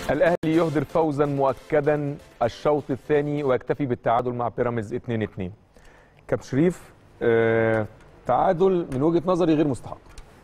الاهلي يهدر فوزا مؤكدا الشوط الثاني ويكتفي بالتعادل مع بيراميدز 2-2 كابتن شريف آه تعادل من وجهه نظري غير مستحق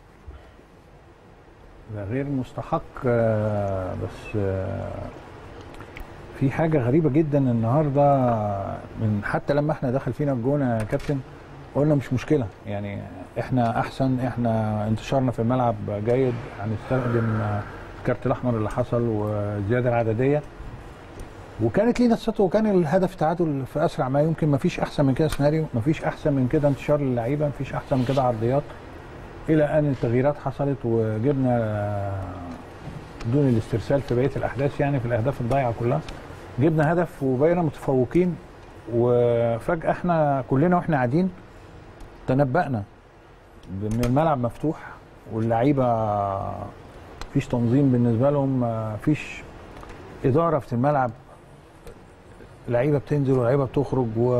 لا غير مستحق آه، بس آه، في حاجه غريبه جدا النهارده من حتى لما احنا دخل فينا الجون يا كابتن قلنا مش مشكله يعني احنا احسن احنا انتشارنا في الملعب جيد هنستخدم آه، الكارت الاحمر اللي حصل والزياده العدديه وكانت لينا السطو وكان الهدف تعادل في اسرع ما يمكن ما فيش احسن من كده سيناريو ما فيش احسن من كده انتشار للعيبه ما فيش احسن من كده عرضيات الى ان التغييرات حصلت وجبنا آه، دون الاسترسال في بقيه الاحداث يعني في الاهداف الضايعه كلها جبنا هدف وبقينا متفوقين وفجاه احنا كلنا واحنا قاعدين تنبأنا بان الملعب مفتوح واللعيبه مفيش تنظيم بالنسبه لهم مفيش اداره في الملعب لعيبه بتنزل ولعيبه بتخرج و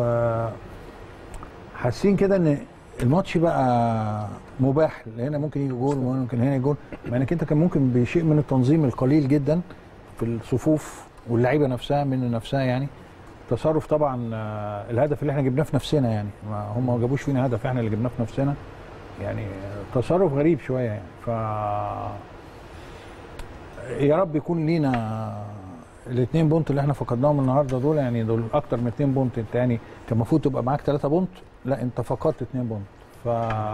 حاسين كده ان الماتش بقى مباح هنا ممكن يجي جول وممكن هنا يجي جول مع انك انت كان ممكن بشيء من التنظيم القليل جدا في الصفوف واللعيبه نفسها من نفسها يعني تصرف طبعا آه، الهدف اللي احنا جبناه في نفسنا يعني ما هم ما جابوش فينا هدف احنا اللي جبناه في نفسنا يعني آه، تصرف غريب شويه يعني ف يا رب يكون لينا الاثنين بونت اللي احنا فقدناهم النهارده دول يعني دول اكتر من اثنين بونت انت يعني كان المفروض تبقى معاك ثلاثة بونت لا انت فقدت اثنين بونت ف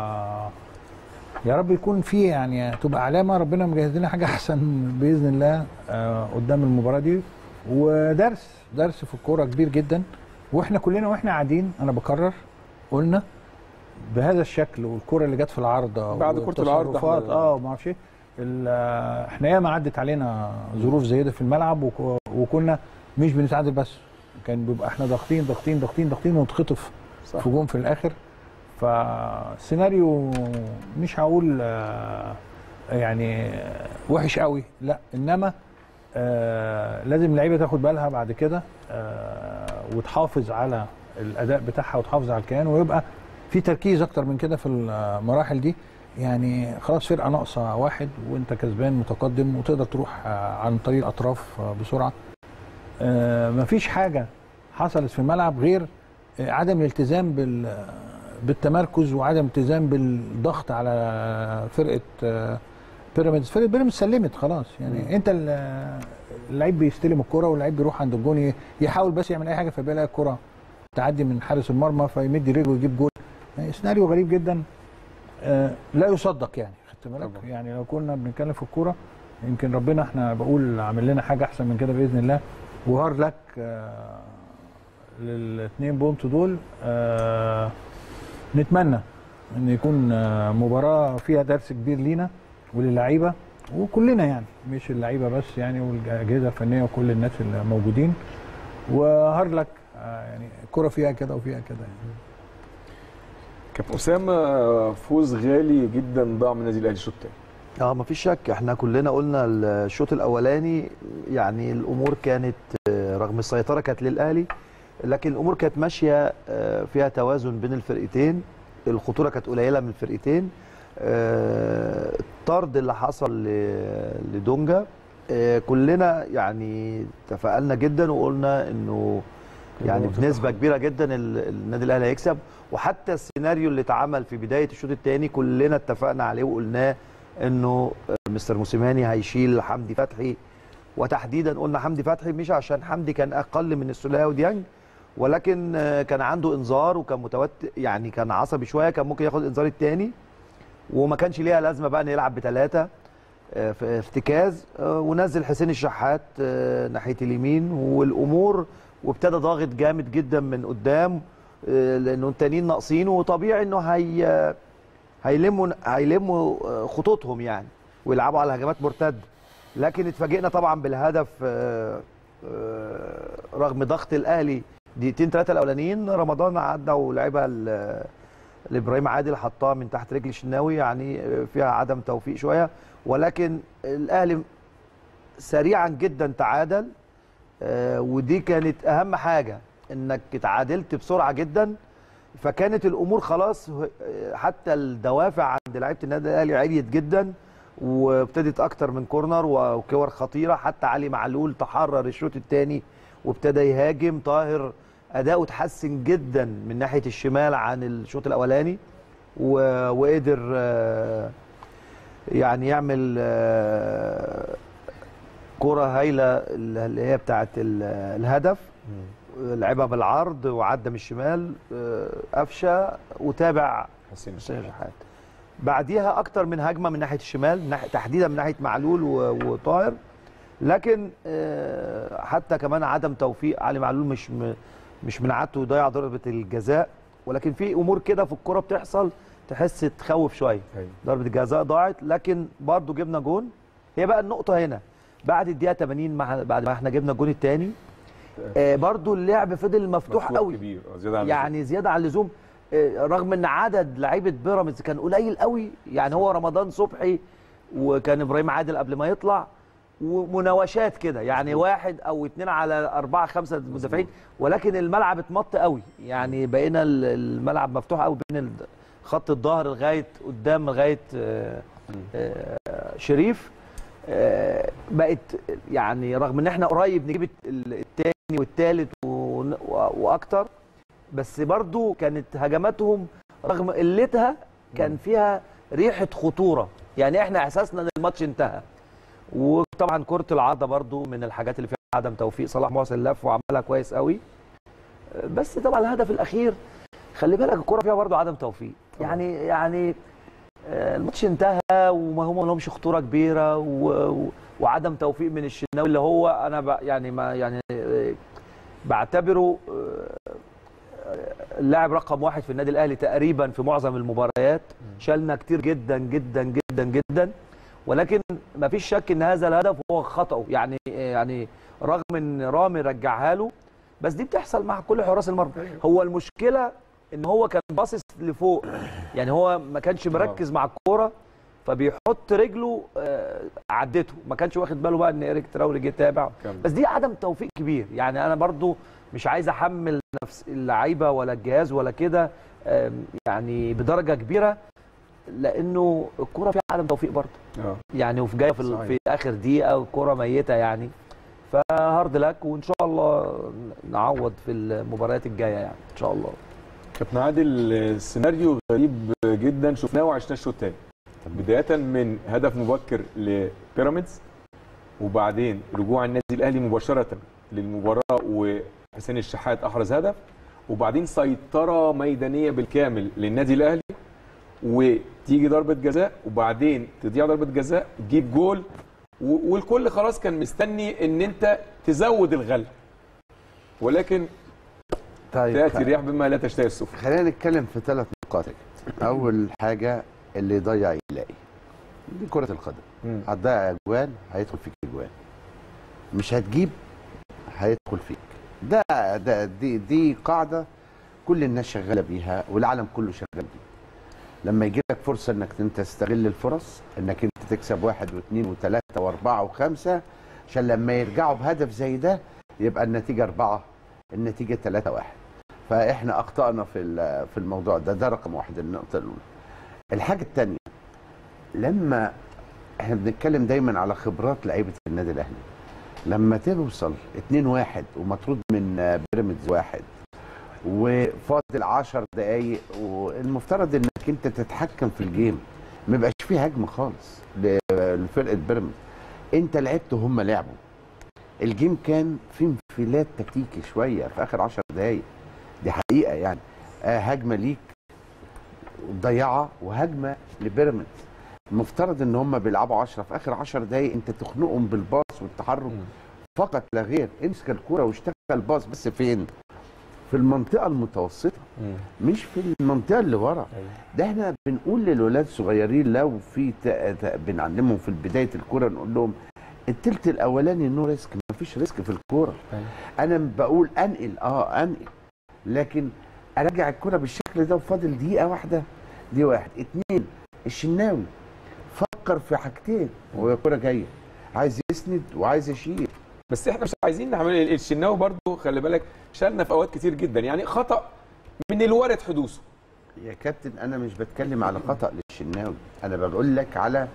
يا رب يكون في يعني تبقى علامه ربنا مجهز لنا حاجه احسن باذن الله آه قدام المباراه دي ودرس درس في الكوره كبير جدا واحنا كلنا واحنا قاعدين انا بكرر قلنا بهذا الشكل والكره اللي جت في العارضه بعد كرة العارضة والتصرفات، احنا- اه وما اعرفش ايه ال- آه، احنا ياما عدت علينا ظروف زي ده في الملعب وك- وكنا مش بنتعادل بس كان بيبقى احنا ضاغطين ضاغطين ضاغطين ضاغطين ونتخطف صح. في جون في الاخر فالسيناريو مش هقول آه، يعني وحش قوي لا انما آه لازم اللعيبه تاخد بالها بعد كده آه وتحافظ على الاداء بتاعها وتحافظ على الكيان ويبقى في تركيز اكتر من كده في المراحل دي يعني خلاص فرقه ناقصه واحد وانت كسبان متقدم وتقدر تروح آه عن طريق الاطراف آه بسرعه آه مفيش حاجه حصلت في الملعب غير آه، عدم الالتزام بال بالتمركز وعدم الالتزام بالضغط على فرقه آه، بيراميدز فرقه بيراميدز سلمت خلاص يعني انت ال- اللعيب بيستلم الكره واللعيب بيروح عند الجون ي- يحاول بس يعمل اي حاجه فبيلاقي الكره تعدي من حارس المرمى فيمد رجله ويجيب جول يعني سيناريو غريب جدا آه، لا يصدق يعني خدت بالك طبعا. يعني لو كنا بنتكلم في الكوره يمكن ربنا احنا بقول عامل لنا حاجه احسن من كده باذن الله وهار لك آه، للاثنين بونت دول آه، نتمنى ان يكون آه، مباراه فيها درس كبير لينا وللعيبه وكلنا يعني مش اللعيبه بس يعني والاجهزه الفنيه وكل الناس اللي موجودين وهارلك آه، يعني الكره فيها كده وفيها كده يعني. كابتن اسامه فوز غالي جدا ضاع من النادي الاهلي الشوط الثاني اه مفيش شك احنا كلنا قلنا الشوط الاولاني يعني الامور كانت آه، رغم السيطره كانت للاهلي لكن الامور كانت ماشيه آه، فيها توازن بين الفرقتين الخطوره كانت قليله من الفرقتين آه، الطرد اللي حصل ل- لدونجا آه، كلنا يعني تفائلنا جدا وقلنا انه يعني بنسبه كبيره جدا ال- النادي الاهلي هيكسب وحتى السيناريو اللي اتعمل في بدايه الشوط الثاني كلنا اتفقنا عليه وقلناه انه مستر موسيماني هيشيل حمدي فتحي وتحديدا قلنا حمدي فتحي مش عشان حمدي كان اقل من السوليه وديانج ولكن آه، كان عنده انذار وكان متوتر يعني كان عصبي شويه كان ممكن ياخد الانذار الثاني وما كانش ليها لازمه بقى انه يلعب بثلاثه آه، في ارتكاز آه، ونزل حسين الشحات آه، ناحيه اليمين والامور وابتدى ضاغط جامد جدا من قدام آه، لانه التانيين ناقصين وطبيعي انه هي هيلموا هيلموا آه، خطوطهم يعني ويلعبوا على هجمات مرتده لكن اتفاجئنا طبعا بالهدف آه، آه، رغم ضغط الاهلي دقيقتين ثلاثه الاولانيين رمضان عدى ولعبها ل- لابراهيم عادل حطها من تحت رجل الشناوي يعني آه، فيها عدم توفيق شويه ولكن الاهلي سريعا جدا تعادل آه، ودي كانت اهم حاجه انك اتعادلت بسرعه جدا فكانت الامور خلاص آه، حتى الدوافع عند لعيبه النادي الاهلي عاليه جدا وابتدت اكتر من كورنر وكور خطيره حتى علي معلول تحرر الشوط الثاني وابتدى يهاجم طاهر اداؤه اتحسن جدا من ناحيه الشمال عن الشوط الاولاني و- وقدر آه، يعني يعمل آه، كرة هايلة اللي هي بتاعت ال- الهدف لعبها بالعرض وعدى من الشمال آه، قفشه وتابع حسين حسين شحات بعديها اكتر من هجمه من ناحيه الشمال من ناحية- تحديدا من ناحيه معلول و- وطاهر لكن آه، حتى كمان عدم توفيق علي معلول مش م- مش من عادته يضيع ضربه الجزاء ولكن في امور كده في الكوره بتحصل تحس تخوف شويه أيوة. ضربه الجزاء ضاعت لكن برضو جبنا جون هي بقى النقطه هنا بعد الدقيقه 80 مع بعد ما احنا جبنا الجون الثاني آه برضو اللعب فضل مفتوح مفتوح قوي كبير آه، زياده عن يعني زياده عن اللزوم آه، رغم ان عدد لعيبه بيراميدز كان قليل قوي يعني هو رمضان صبحي وكان ابراهيم عادل قبل ما يطلع ومناوشات كده يعني واحد او اتنين على اربعه خمسه مدافعين ولكن الملعب اتمط قوي يعني بقينا ال- الملعب مفتوح قوي بين ال- خط الظهر لغايه قدام لغايه آه، آه، شريف آه، بقت يعني رغم ان احنا قريب نجيب الت- التاني والتالت ون- و- واكتر بس برضو كانت هجماتهم رغم قلتها كان فيها ريحه خطوره يعني احنا احساسنا ان الماتش انتهى وطبعا كره العارضه برضو من الحاجات اللي فيها عدم توفيق صلاح محسن لف وعملها كويس قوي بس طبعا الهدف الاخير خلي بالك الكره فيها برضو عدم توفيق يعني يعني آه، الماتش انتهى وما هم لهمش خطوره كبيره و... و... وعدم توفيق من الشناوي اللي هو انا ب... يعني ما يعني آه، بعتبره آه، اللاعب رقم واحد في النادي الاهلي تقريبا في معظم المباريات شالنا كتير جدا جدا جدا جدا ولكن ما فيش شك ان هذا الهدف هو خطأه يعني يعني رغم ان رامي رجعها له بس دي بتحصل مع كل حراس المرمى هو المشكله ان هو كان باصص لفوق يعني هو ما كانش مركز مع الكوره فبيحط رجله آه، عدته ما كانش واخد باله بقى ان ايريك تراوري جه تابع كمل. بس دي عدم توفيق كبير يعني انا برضو مش عايز احمل نفس اللعيبه ولا الجهاز ولا كده آم، يعني بدرجه كبيره لانه الكوره فيها عدم توفيق برضه اه يعني وفي جايه في, ال- صحيح. في اخر دقيقه والكوره ميته يعني فهارد لك وان شاء الله نعوض في المباريات الجايه يعني ان شاء الله كابتن عادل السيناريو غريب جدا شفناه وعشناه الشوط الثاني بدايه من هدف مبكر لبيراميدز وبعدين رجوع النادي الاهلي مباشره للمباراه وحسين الشحات احرز هدف وبعدين سيطره ميدانيه بالكامل للنادي الاهلي وتيجي ضربه جزاء وبعدين تضيع ضربه جزاء تجيب جول و- والكل خلاص كان مستني ان انت تزود الغله ولكن طيب تاتي الرياح بما لا تشتهي السفن خلينا نتكلم في ثلاث نقاط كده. اول حاجه اللي يضيع يلاقي دي كره القدم مم. هتضيع اجوان هيدخل فيك اجوان مش هتجيب هيدخل فيك ده ده دي دي قاعده كل الناس شغاله بيها والعالم كله شغال بيها لما يجي لك فرصه انك انت تستغل الفرص انك انت تكسب واحد واثنين وثلاثه واربعه وخمسه عشان لما يرجعوا بهدف زي ده يبقى النتيجه اربعه النتيجه ثلاثه واحد فاحنا اخطانا في ال- في الموضوع ده ده رقم واحد النقطه الاولى الحاجه الثانيه لما احنا بنتكلم دايما على خبرات لعيبه النادي الاهلي لما توصل 2 1 ومطرود من آه، بيراميدز واحد وفاضل 10 دقايق والمفترض انك انت تتحكم في الجيم ما يبقاش فيه هجمه خالص ل- لفرقه بيراميدز انت لعبت وهم لعبوا الجيم كان فيه انفلات تكتيكي شويه في اخر 10 دقايق دي حقيقه يعني آه هجمه ليك ضيعه وهجمه لبيراميدز المفترض ان هم بيلعبوا 10 في اخر 10 دقايق انت تخنقهم بالباص والتحرك فقط لا غير امسك الكوره واشتغل باص بس فين في المنطقه المتوسطه مش في المنطقه اللي ورا ده احنا بنقول للولاد الصغيرين لو في ت- ت- بنعلمهم في بدايه الكوره نقول لهم التلت الاولاني نو ريسك ما فيش ريسك في الكوره انا بقول انقل اه انقل لكن ارجع الكوره بالشكل ده وفاضل دقيقه واحده دي واحد اتنين الشناوي فكر في حاجتين وهي الكوره جايه عايز يسند وعايز يشيل بس احنا مش عايزين نعمل الشناوي برضو خلي بالك شالنا في اوقات كتير جدا يعني خطا من الوارد حدوثه يا كابتن انا مش بتكلم على خطا للشناوي انا بقول لك على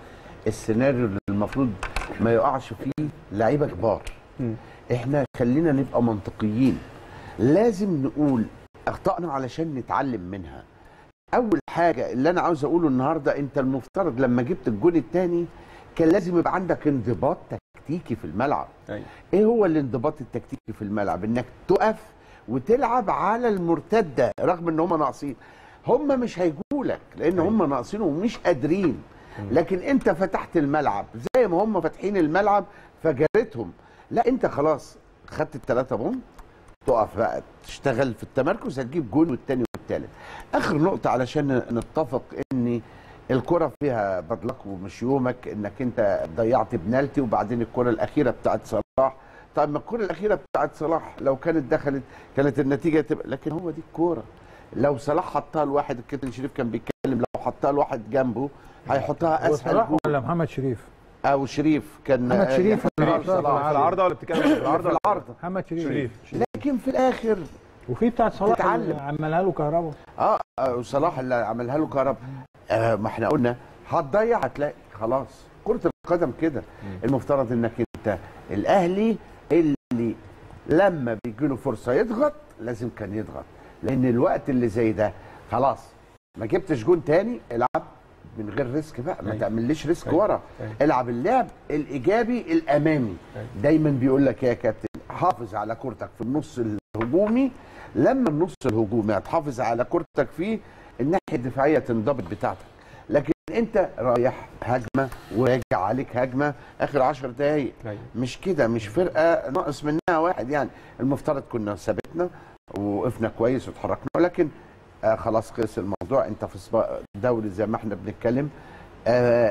السيناريو اللي المفروض ما يقعش فيه لعيبه كبار احنا خلينا نبقى منطقيين لازم نقول اخطائنا علشان نتعلم منها اول حاجه اللي انا عاوز اقوله النهارده انت المفترض لما جبت الجون الثاني كان لازم يبقى عندك انضباط تكتيكي في الملعب أيوة. ايه هو الانضباط التكتيكي في الملعب انك تقف وتلعب على المرتده رغم ان هم ناقصين هم مش هيجوا لك لان هم ناقصين ومش قادرين لكن انت فتحت الملعب زي ما هم فاتحين الملعب فجرتهم لا انت خلاص خدت الثلاثه بوم تقف بقى تشتغل في التمركز هتجيب جول والتاني والتالت اخر نقطه علشان نتفق ان الكره فيها بدلك ومش يومك انك انت ضيعت بنالتي وبعدين الكره الاخيره بتاعت صلاح طيب ما الكره الاخيره بتاعت صلاح لو كانت دخلت كانت النتيجه تبقى لكن هو دي الكوره لو صلاح حطها لواحد الكابتن شريف كان بيتكلم لو حطها لواحد جنبه هيحطها هو اسهل صلاح جول ولا محمد شريف؟ او شريف كان محمد شريف في ولا صلاح؟ في العارضه ولا بتتكلم في العارضه في العارضه محمد شريف, شريف لكن في الاخر وفي بتاعت صلاح تتعلم. اللي عملها له كهربا اه آه، وصلاح اللي عملها له كهرب آه ما احنا قلنا هتضيع هتلاقي خلاص كرة القدم كده المفترض انك انت الاهلي اللي لما بيجي له فرصة يضغط لازم كان يضغط لان الوقت اللي زي ده خلاص ما جبتش جون تاني العب من غير ريسك بقى ما أيوة. تعمليش ريسك أيوة. ورا أيوة. العب اللعب الايجابي الامامي أيوة. دايما بيقول لك يا كابتن حافظ على كورتك في النص الهجومي لما النص الهجومي هتحافظ على كورتك فيه الناحيه الدفاعيه تنضبط بتاعتك لكن انت رايح هجمه وراجع عليك هجمه اخر 10 دقائق أيوة. مش كده مش فرقه ناقص منها واحد يعني المفترض كنا ثبتنا ووقفنا كويس وتحركنا ولكن آه خلاص خلص الموضوع انت في سباق دوري زي ما احنا بنتكلم آه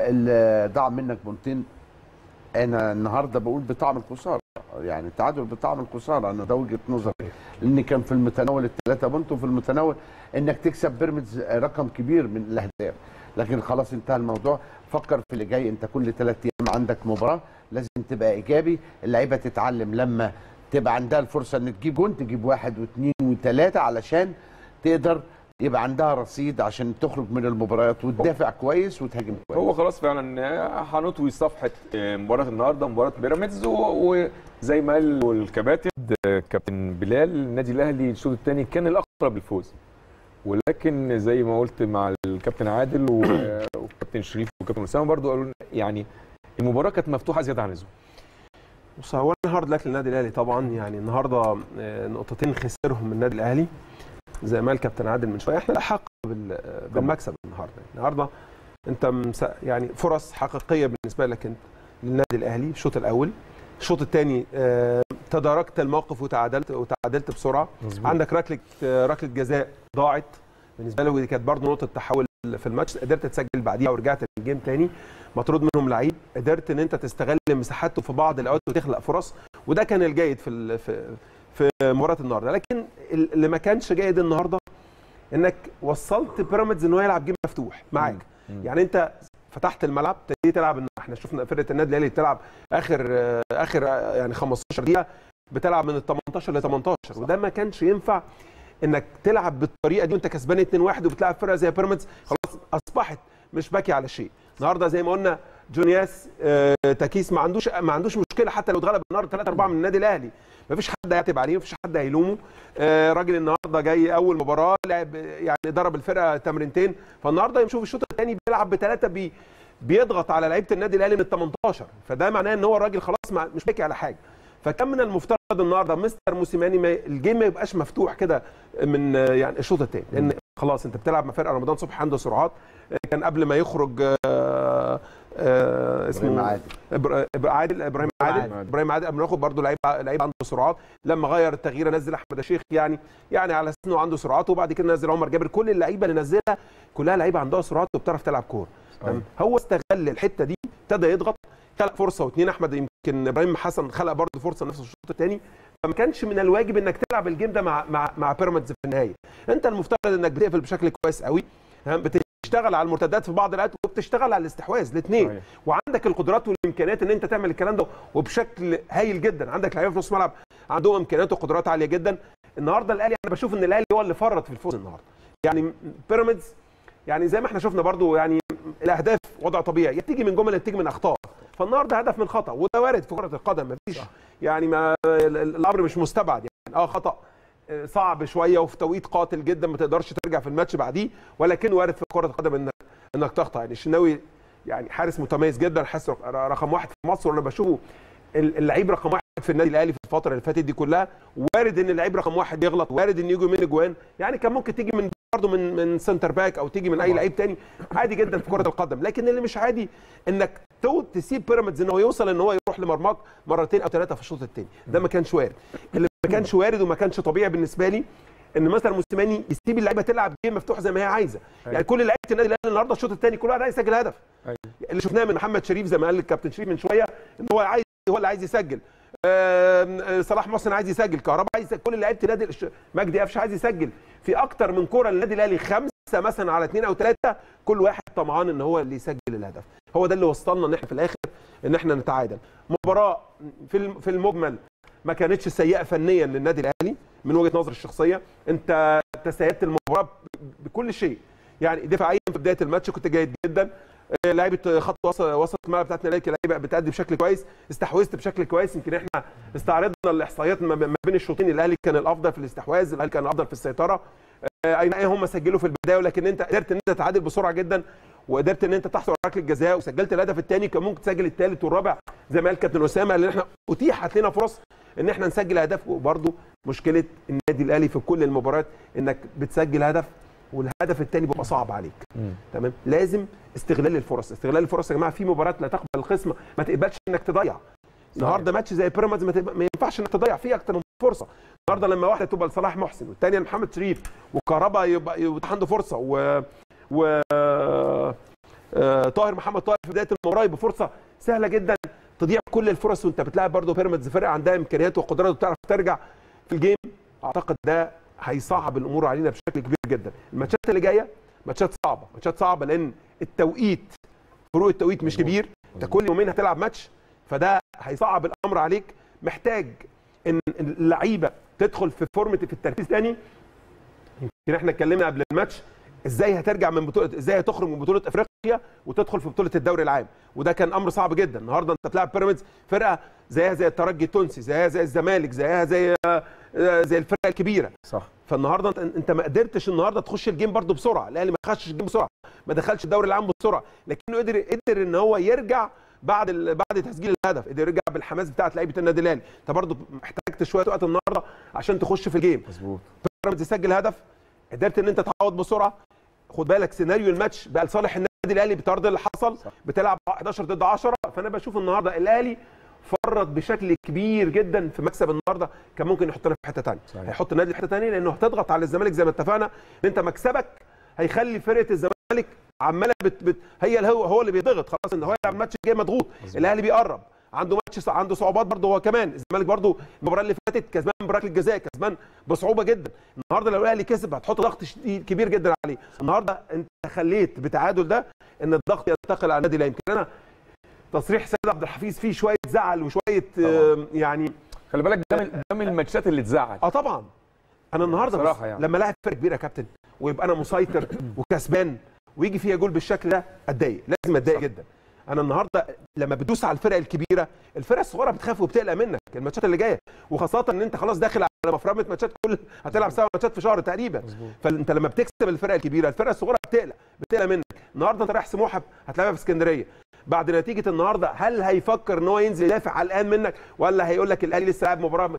ال ضاع منك بونتين انا النهارده بقول بطعم الخساره يعني التعادل بطعم الخساره انا ده وجهه نظري لان كان في المتناول الثلاثه بونت وفي المتناول انك تكسب بيراميدز رقم كبير من الاهداف لكن خلاص انتهى الموضوع فكر في اللي جاي انت كل ثلاث ايام عندك مباراه لازم تبقى ايجابي اللعيبه تتعلم لما تبقى عندها الفرصه ان تجيب جون تجيب واحد واثنين وثلاثه علشان تقدر يبقى عندها رصيد عشان تخرج من المباريات وتدافع كويس وتهاجم كويس هو خلاص فعلا هنطوي صفحه مباراه النهارده مباراه بيراميدز و- وزي ما قال الكباتن كابتن بلال النادي الاهلي الشوط الثاني كان الاقرب للفوز ولكن زي ما قلت مع الكابتن عادل و- والكابتن شريف والكابتن اسامه برضو قالوا لنا يعني المباراه كانت مفتوحه زياده عن اللزوم بص هو النهارده لك للنادي الاهلي طبعا يعني النهارده آه، نقطتين خسرهم من النادي الاهلي زي ما الكابتن عادل من شويه احنا احق بال- بالمكسب النهارده النهارده انت مس- يعني فرص حقيقيه بالنسبه لك انت للنادي الاهلي الشوط الاول الشوط الثاني تداركت الموقف وتعادلت وتعادلت بسرعه مظبوط. عندك ركله آه، ركله جزاء ضاعت بالنسبه له ودي كانت برضه نقطه تحول في الماتش قدرت تسجل بعديها ورجعت الجيم تاني مطرود منهم لعيب قدرت ان انت تستغل مساحاته في بعض الاوقات وتخلق فرص وده كان الجيد في ال- في في مباراه النهارده لكن اللي ما كانش جيد النهارده انك وصلت بيراميدز ان هو يلعب جيم مفتوح معاك مم. يعني انت فتحت الملعب ابتديت تلعب إن احنا شفنا فرقه النادي الاهلي بتلعب اخر آه، اخر آه، يعني 15 دقيقه بتلعب من ال 18 ل 18 وده ما كانش ينفع انك تلعب بالطريقه دي وانت كسبان 2-1 وبتلعب فرقه زي بيراميدز خلاص اصبحت مش باكي على شيء النهارده زي ما قلنا جونياس آه، تاكيس ما عندوش ما عندوش مشكله حتى لو اتغلب النهارده 3 4 من النادي الاهلي ما فيش حد هيعتب عليه ما فيش حد هيلومه آه، راجل النهارده جاي اول مباراه لعب يعني ضرب الفرقه تمرينتين فالنهارده نشوف الشوط الثاني بيلعب بثلاثه بي بيضغط على لعيبه النادي الاهلي من ال 18 فده معناه ان هو الراجل خلاص ما مش باكي على حاجه فكان من المفترض النهارده مستر موسيماني ما الجيم ما يبقاش مفتوح كده من آه، يعني الشوط الثاني لان خلاص انت بتلعب مع فرقه رمضان صبحي عنده سرعات آه، كان قبل ما يخرج آه، آه، اسمه إبراهيم عادل. إبرا- إبرا- عادل ابراهيم عادل عادل. ابراهيم عادل قبل ما ياخد برضه لعيب لعيب عنده سرعات لما غير التغيير نزل احمد الشيخ يعني يعني على اساس انه عنده سرعات وبعد كده نزل عمر جابر كل اللعيبه اللي نزلها كلها لعيبه عندها سرعات وبتعرف تلعب كوره تمام هو استغل الحته دي ابتدى يضغط خلق فرصه واثنين احمد يمكن ابراهيم حسن خلق برضه فرصه نفس الشوط الثاني فما كانش من الواجب انك تلعب الجيم ده مع مع مع بيراميدز في النهايه انت المفترض انك بتقفل بشكل كويس قوي تمام؟ بتشتغل على المرتدات في بعض الاوقات وبتشتغل على الاستحواذ الاثنين صحيح. وعندك القدرات والامكانيات ان انت تعمل الكلام ده وبشكل هايل جدا عندك لعيبه في نص الملعب عندهم امكانيات وقدرات عاليه جدا النهارده الاهلي انا بشوف ان الاهلي هو اللي فرط في الفوز النهارده يعني بيراميدز يعني زي ما احنا شفنا برضو يعني الاهداف وضع طبيعي يا بتيجي من جمل يا بتيجي من اخطاء فالنهارده هدف من خطا وده وارد في كره القدم مفيش يعني ما ال- ال- الامر مش مستبعد يعني اه خطا آه، صعب شويه وفي توقيت قاتل جدا ما تقدرش ترجع في الماتش بعديه ولكن وارد في كره القدم انك انك تخطا يعني الشناوي يعني حارس متميز جدا حارس رق- رقم واحد في مصر وانا بشوفه ال- اللعيب رقم واحد في النادي الاهلي في الفتره اللي فاتت دي كلها وارد ان اللعيب رقم واحد يغلط وارد ان يجوا من اجوان يعني كان ممكن تيجي من برضه من من سنتر باك او تيجي من اي لعيب تاني عادي جدا في كره القدم لكن اللي مش عادي انك تو تسيب بيراميدز ان هو يوصل ان هو يروح لمرماك مرتين او ثلاثه في الشوط الثاني ده ما كانش وارد اللي ما كانش وارد وما كانش طبيعي بالنسبه لي ان مثلا موسيماني يسيب اللعيبه تلعب جيم مفتوح زي ما هي عايزه يعني كل لعيبه النادي الاهلي النهارده الشوط الثاني كل واحد عايز يسجل هدف أيوة. اللي شفناه من محمد شريف زي ما قال الكابتن شريف من شويه ان هو عايز هو اللي عايز يسجل آم، آه، صلاح محسن عايز يسجل كهربا عايز يسجل كل لعيبه النادي الش- مجدي قفشه عايز يسجل في اكتر من كوره للنادي الاهلي خمسه مثلا على اثنين او ثلاثه كل واحد طمعان ان هو اللي يسجل الهدف هو ده اللي وصلنا ان احنا في الاخر ان احنا نتعادل مباراه في الم- في المجمل ما كانتش سيئه فنيا للنادي الاهلي من وجهه نظري الشخصيه انت تسيدت المباراه ب- بكل شيء يعني دفاعيا في بدايه الماتش كنت جيد جدا آه، لعيبه خط وسط وسط الملعب بتاعتنا الاهلي لعيبه بتأدي بشكل كويس استحوذت بشكل كويس يمكن احنا استعرضنا الاحصائيات ما ما بين الشوطين الاهلي كان الافضل في الاستحواذ الاهلي كان الافضل في السيطره آه، اي نعم هم سجلوا في البدايه ولكن انت قدرت ان انت تعادل بسرعه جدا وقدرت ان انت تحصل على ركله جزاء وسجلت الهدف الثاني كان ممكن تسجل الثالث والرابع زي ما قال كابتن اسامه لان احنا اتيحت لنا فرص ان احنا نسجل اهداف وبرده مشكله النادي الاهلي في كل المباريات انك بتسجل هدف والهدف الثاني بيبقى صعب عليك تمام لازم استغلال الفرص استغلال الفرص يا جماعه في مباريات لا تقبل الخصم ما تقبلش انك تضيع النهارده ماتش زي بيراميدز ما, تبقى- ما ينفعش انك تضيع فيه اكتر من فرصه النهارده لما واحده تبقى لصلاح محسن والثانيه لمحمد شريف وكهربا يبقى يبقى عنده فرصه و و آه، طاهر محمد طاهر في بدايه المباراه يبقى فرصه سهله جدا تضيع كل الفرص وانت بتلاعب برضه بيراميدز فرقه عندها امكانيات وقدرات وبتعرف ترجع في الجيم اعتقد ده هيصعب الامور علينا بشكل كبير جدا الماتشات اللي جايه ماتشات صعبه ماتشات صعبه لان التوقيت فروق التوقيت مش كبير انت كل يومين هتلعب ماتش فده هيصعب الامر عليك محتاج ان اللعيبه تدخل في فورمه في التركيز تاني يمكن احنا اتكلمنا قبل الماتش ازاي هترجع من بطوله ازاي هتخرج من بطوله افريقيا وتدخل في بطوله الدوري العام وده كان امر صعب جدا النهارده انت بتلعب بيراميدز فرقه زيها زي الترجي التونسي زيها زي الزمالك زيها زي زي الفرقه الكبيره صح فالنهارده انت انت ما قدرتش النهارده تخش الجيم برده بسرعه الاهلي ما خشش الجيم بسرعه ما دخلش الدوري العام بسرعه لكنه قدر قدر ان هو يرجع بعد ال... بعد تسجيل الهدف قدر يرجع بالحماس بتاعت لعيبه النادي الاهلي انت برده احتاجت شويه وقت النهارده عشان تخش في الجيم مظبوط بيراميدز يسجل هدف قدرت ان انت تعوض بسرعه خد بالك سيناريو الماتش بقى لصالح النادي الاهلي بالطرد اللي حصل صح. بتلعب 11 ضد 10 فانا بشوف النهارده الاهلي فرط بشكل كبير جدا في مكسب النهارده كان ممكن يحطنا في حته ثانيه صحيح. هيحط النادي في حته ثانيه لانه هتضغط على الزمالك زي ما اتفقنا ان انت مكسبك هيخلي فرقه الزمالك عماله بت... بت... هي اللي هو هو اللي بيضغط خلاص ان هو يلعب الماتش الجاي مضغوط الاهلي بيقرب عنده ماتش عنده صعوبات برضه هو كمان الزمالك برضه المباراه اللي فاتت كسبان بركله الجزاء كسبان بصعوبه جدا النهارده لو الاهلي كسب هتحط ضغط شديد كبير جدا عليه النهارده انت خليت بتعادل ده ان الضغط ينتقل على النادي الاهلي يمكن انا تصريح سيد عبد الحفيظ فيه شويه زعل وشويه آه، يعني خلي بالك ده من ده من الماتشات اللي تزعل اه طبعا انا النهارده بس بصراحة يعني. لما لاعب فرق كبيره يا كابتن ويبقى انا مسيطر وكسبان ويجي فيها جول بالشكل ده اتضايق لازم اتضايق جدا انا النهارده لما بتدوس على الفرق الكبيره الفرق الصغيره بتخاف وبتقلق منك الماتشات اللي جايه وخاصه ان انت خلاص داخل على مفرمه ماتشات كل هتلعب سبع ماتشات في شهر تقريبا فانت لما بتكسب الفرق الكبيره الفرق الصغيره بتقلق بتقلق منك النهارده انت رايح سموحه هتلعبها في اسكندريه بعد نتيجه النهارده هل هيفكر ان هو ينزل يدافع علقان منك ولا هيقول لك الاهلي لسه لاعب مباراه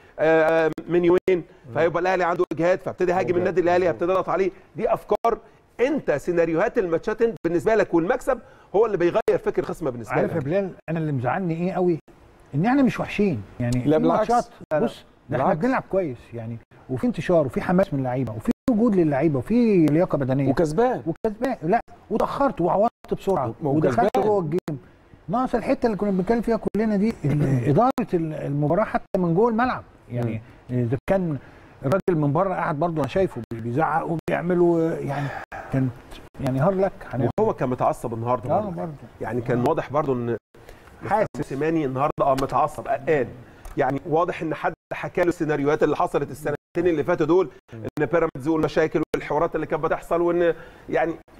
آه، من يومين فيبقى الاهلي عنده اجهاد فابتدي هاجم النادي الاهلي هبتدي اضغط عليه دي افكار انت سيناريوهات الماتشات انت بالنسبه لك والمكسب هو اللي بيغير فكر الخصم بالنسبه عارف يا لك بلال انا اللي مزعلني ايه قوي ان احنا مش وحشين يعني لا في بالعكس. ماتشات لا لا. بص ده احنا بالعكس. بنلعب كويس يعني وفي انتشار وفي حماس من اللعيبه وفي وجود للعيبه وفي لياقه بدنيه وكسبان وكسبان لا وتاخرت وعوضت بسرعه و- ودخلت وكسبان. جوه الجيم ناقص الحته اللي كنا بنتكلم فيها كلنا دي ال- اداره ال- المباراه حتى من جوه الملعب يعني اذا كان الراجل من بره قاعد برضه انا شايفه بي- بيزعق وبيعملوا يعني كان يعني هارد لك هنعمل وهو كان متعصب النهارده اه برضه. برضه يعني كان واضح برضه ان حاسس. سيماني النهارده اه متعصب قلقان يعني واضح ان حد حكى له السيناريوهات اللي حصلت السنتين اللي فاتوا دول ان بيراميدز والمشاكل والحوارات اللي كانت بتحصل وان يعني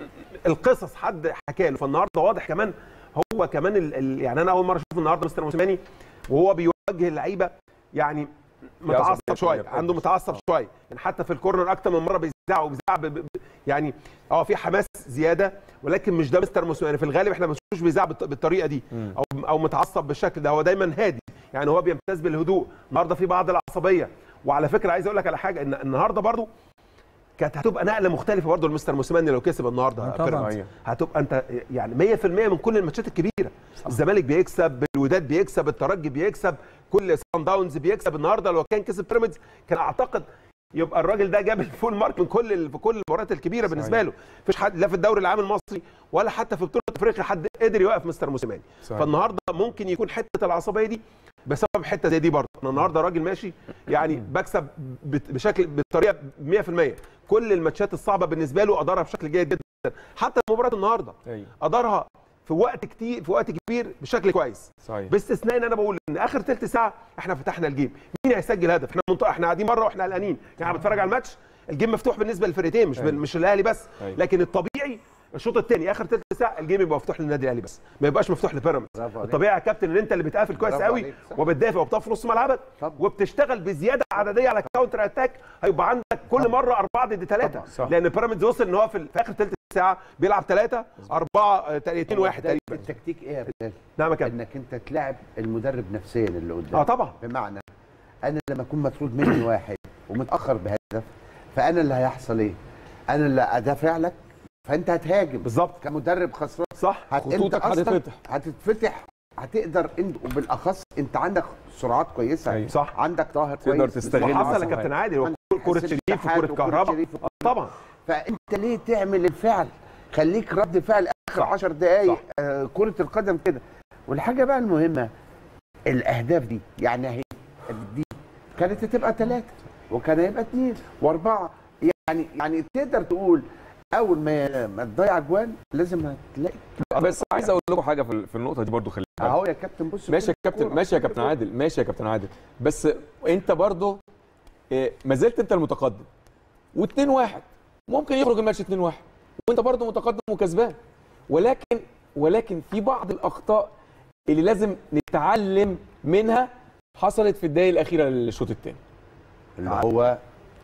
القصص حد حكى له فالنهارده واضح كمان هو كمان ال ال يعني انا اول مره اشوف النهارده مستر موسيماني وهو بيوجه اللعيبه يعني متعصب جدا، شويه ما عنده يفهمش. متعصب شويه يعني حتى في الكورنر اكتر من مره بيزعق وبيزعق ب- ب- يعني اه في حماس زياده ولكن مش ده مستر موسيماني في الغالب احنا ما بنشوفوش بيزعق بالط- بالطريقه دي او او متعصب بالشكل ده هو دايما هادي يعني هو بيمتاز بالهدوء النهارده في بعض العصبيه وعلى فكره عايز اقول لك على حاجه ان النهارده برضو كانت هتبقى نقله مختلفه برضه لمستر موسيماني لو كسب النهارده طبعاً. بيراميدز. أيوة. هتبقى انت يعني 100% من كل الماتشات الكبيره الزمالك بيكسب الوداد بيكسب الترجي بيكسب كل سان داونز بيكسب النهارده لو كان كسب بيراميدز كان اعتقد يبقى الراجل ده جاب الفول مارك من كل ال- في كل المباريات الكبيره بالنسبه له مفيش حد لا في الدوري العام المصري ولا حتى في بطوله افريقيا حد قدر يوقف مستر موسيماني صحيح. فالنهارده ممكن يكون حته العصبيه دي بسبب حته زي دي برضه انا النهارده راجل ماشي يعني بكسب بت- بشكل بالطريقه 100% كل الماتشات الصعبه بالنسبه له ادارها بشكل جيد جدا حتى مباراه النهارده ايوه ادارها في وقت كتير في وقت كبير بشكل كويس صحيح باستثناء ان انا بقول ان اخر ثلث ساعه احنا فتحنا الجيم مين هيسجل هدف احنا منطقه احنا قاعدين بره واحنا قلقانين يعني بتفرج على الماتش الجيم مفتوح بالنسبه للفرقتين مش أيوة. مش الاهلي بس أيوة. لكن الطبيعي الشوط الثاني اخر ثلث ساعه الجيم يبقى مفتوح للنادي الاهلي بس ما يبقاش مفتوح لبيراميدز برافو عليك. الطبيعي يا كابتن ان انت اللي بتقافل كويس برافو قوي عليك، صح. وبتدافع وبتقف في نص ملعبك طبعا. وبتشتغل بزياده عدديه على الكاونتر اتاك هيبقى عندك كل مره اربعه ضد ثلاثه صح. لان بيراميدز وصل ان هو في, في اخر ثلث ساعه بيلعب ثلاثه اربعه اثنين واحد ده تقريبا التكتيك ايه يا بلال؟ نعم يا كابتن انك انت تلاعب المدرب نفسيا اللي قدامك اه طبعا بمعنى انا لما اكون مطرود مني واحد ومتاخر بهدف فانا اللي هيحصل ايه؟ انا اللي ادافع لك فانت هتهاجم بالظبط كمدرب خسران صح هت... انت خطوطك أصلاً هتتفتح. هتتفتح هتقدر انت وبالاخص انت عندك سرعات كويسه أيوة. صح. عندك طاهر تقدر كويس تستغل وحصل يا صحيح. كابتن عادل عندك كرة حسين شريف الشحات وكرة وكرة كهرباء شريف آه، طبعا فانت ليه تعمل الفعل خليك رد فعل اخر 10 دقائق صح. آه كره القدم كده والحاجه بقى المهمه الاهداف دي يعني اهي دي كانت هتبقى ثلاثه وكان هيبقى اثنين واربعه يعني يعني تقدر تقول اول ما ما تضيع اجوان لازم هتلاقي بس عايز اقول لكم حاجه في في النقطه دي برضو خلي بالك. اهو يا كابتن بص ماشي يا كل كابتن كورة. ماشي يا كابتن عادل ماشي يا كابتن عادل بس انت برضو إيه، ما زلت انت المتقدم و2 1 ممكن يخرج الماتش 2 1 وانت برضو متقدم وكسبان ولكن ولكن في بعض الاخطاء اللي لازم نتعلم منها حصلت في الدقائق الاخيره للشوط الثاني اللي هو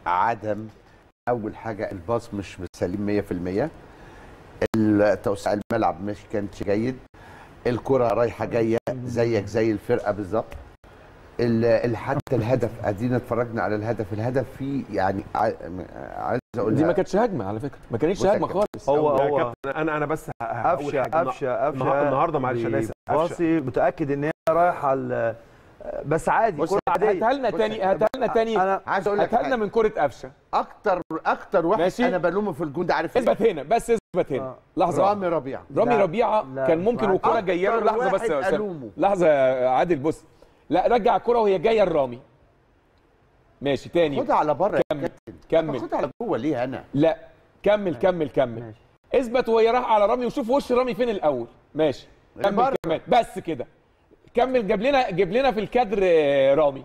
عدم اول حاجه الباص مش سليم 100% توسع الملعب مش كانش جيد الكره رايحه جايه زيك زي الفرقه بالظبط ال- ال- حتى الهدف ادينا اتفرجنا على الهدف الهدف فيه يعني ع- عايز اقول دي ما كانتش هجمه على فكره ما كانتش بص يا هجمه كابتن، خالص هو يا هو كابتن انا انا بس ه- هقول قفشه حاجة. قفشه النهار- قفشه النهارده معلش انا اسف قفشه باصي متاكد ان هي رايحه ال- بس عادي بص كره عاديه هاتها لنا بص تاني يا هاتها لنا تاني انا عايز اقول لك هاتها لنا حاجة. من كره قفشه اكتر اكتر واحد ماشي. انا بلومه في الجون ده عارف إيه؟ اثبت هنا بس اثبت هنا آه. لحظه رامي ربيعه رامي لا، ربيعه لا، كان ممكن معاك. والكره جايه له أكتر لحظه بس واحد يا أسامة. ألومه. لحظه يا عادل بص لا رجع الكره وهي جايه لرامي ماشي تاني خدها على بره يا كمل كابتن كمل خدها على جوه ليه انا لا كمل كمل كمل ماشي. اثبت وهي راح على رامي وشوف وش رامي فين الاول ماشي كمل بره. كمان بس كده كمل جاب لنا جيب لنا في الكادر آه، رامي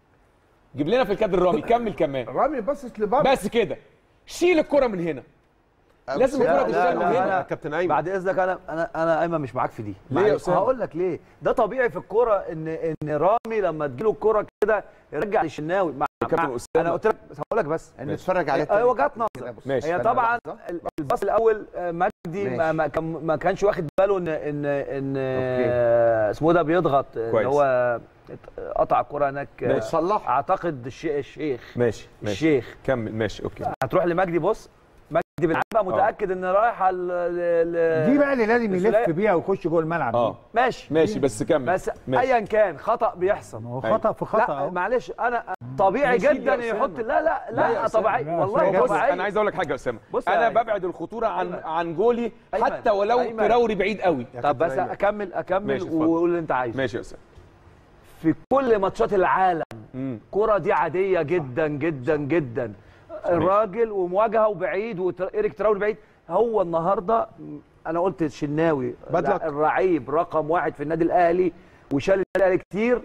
جيب لنا في الكادر رامي كمل كمان رامي باصص لبره بس كده شيل الكره من هنا لازم لا الكره لا تشتغل من لا هنا انا كابتن أيمن. بعد اذنك انا انا انا ايمن مش معاك في دي ليه يا معلش، أسامة؟ هقول لك ليه ده طبيعي في الكوره ان ان رامي لما تجيله الكوره كده يرجع للشناوي مع يا كابتن مع- أسامة. انا قلت لك هقول لك بس نتفرج عليه هي وجهات نظر ماشي. هي استنى طبعا لحظة. الباص الاول آه، مجدي ما, ماشي. ما, كان ما كانش واخد باله ان ان ان أوكي. آه، اسمه ده بيضغط آه، اللي كويس. هو قطع الكوره هناك آه، ماشي. صلح. اعتقد الش- الشيخ ماشي ماشي الشيخ كمل ماشي اوكي هتروح لمجدي بص مجدي بيلعبها متاكد ان رايحه ل- ل- دي بقى اللي لازم السولية. يلف بيها ويخش جوه الملعب اه دي. ماشي ماشي بس كمل بس ماشي. ايا كان خطا بيحصل ما هو خطا في خطا لا اهو معلش انا طبيعي نشيل جدا يا يحط أسامة. لا لا لا يا لا أسامة. طبيعي لا، والله أسامة. بص طبيعي انا عايز اقول لك حاجه يا اسامه بص يا انا أيمن. ببعد الخطوره عن أيمن. عن جولي أيمن. حتى ولو أيمن. تراوري بعيد قوي طب بس اكمل اكمل ماشي، اتفضل. وقول اللي انت عايزه ماشي يا اسامه في كل ماتشات العالم امم الكرة دي عادية جدا جدا جدا الراجل ومواجهة وبعيد وإيريك تراوري بعيد هو النهاردة أنا قلت الشناوي Bad luck. الرعيب رقم واحد في النادي الأهلي وشال النادي الأهلي كتير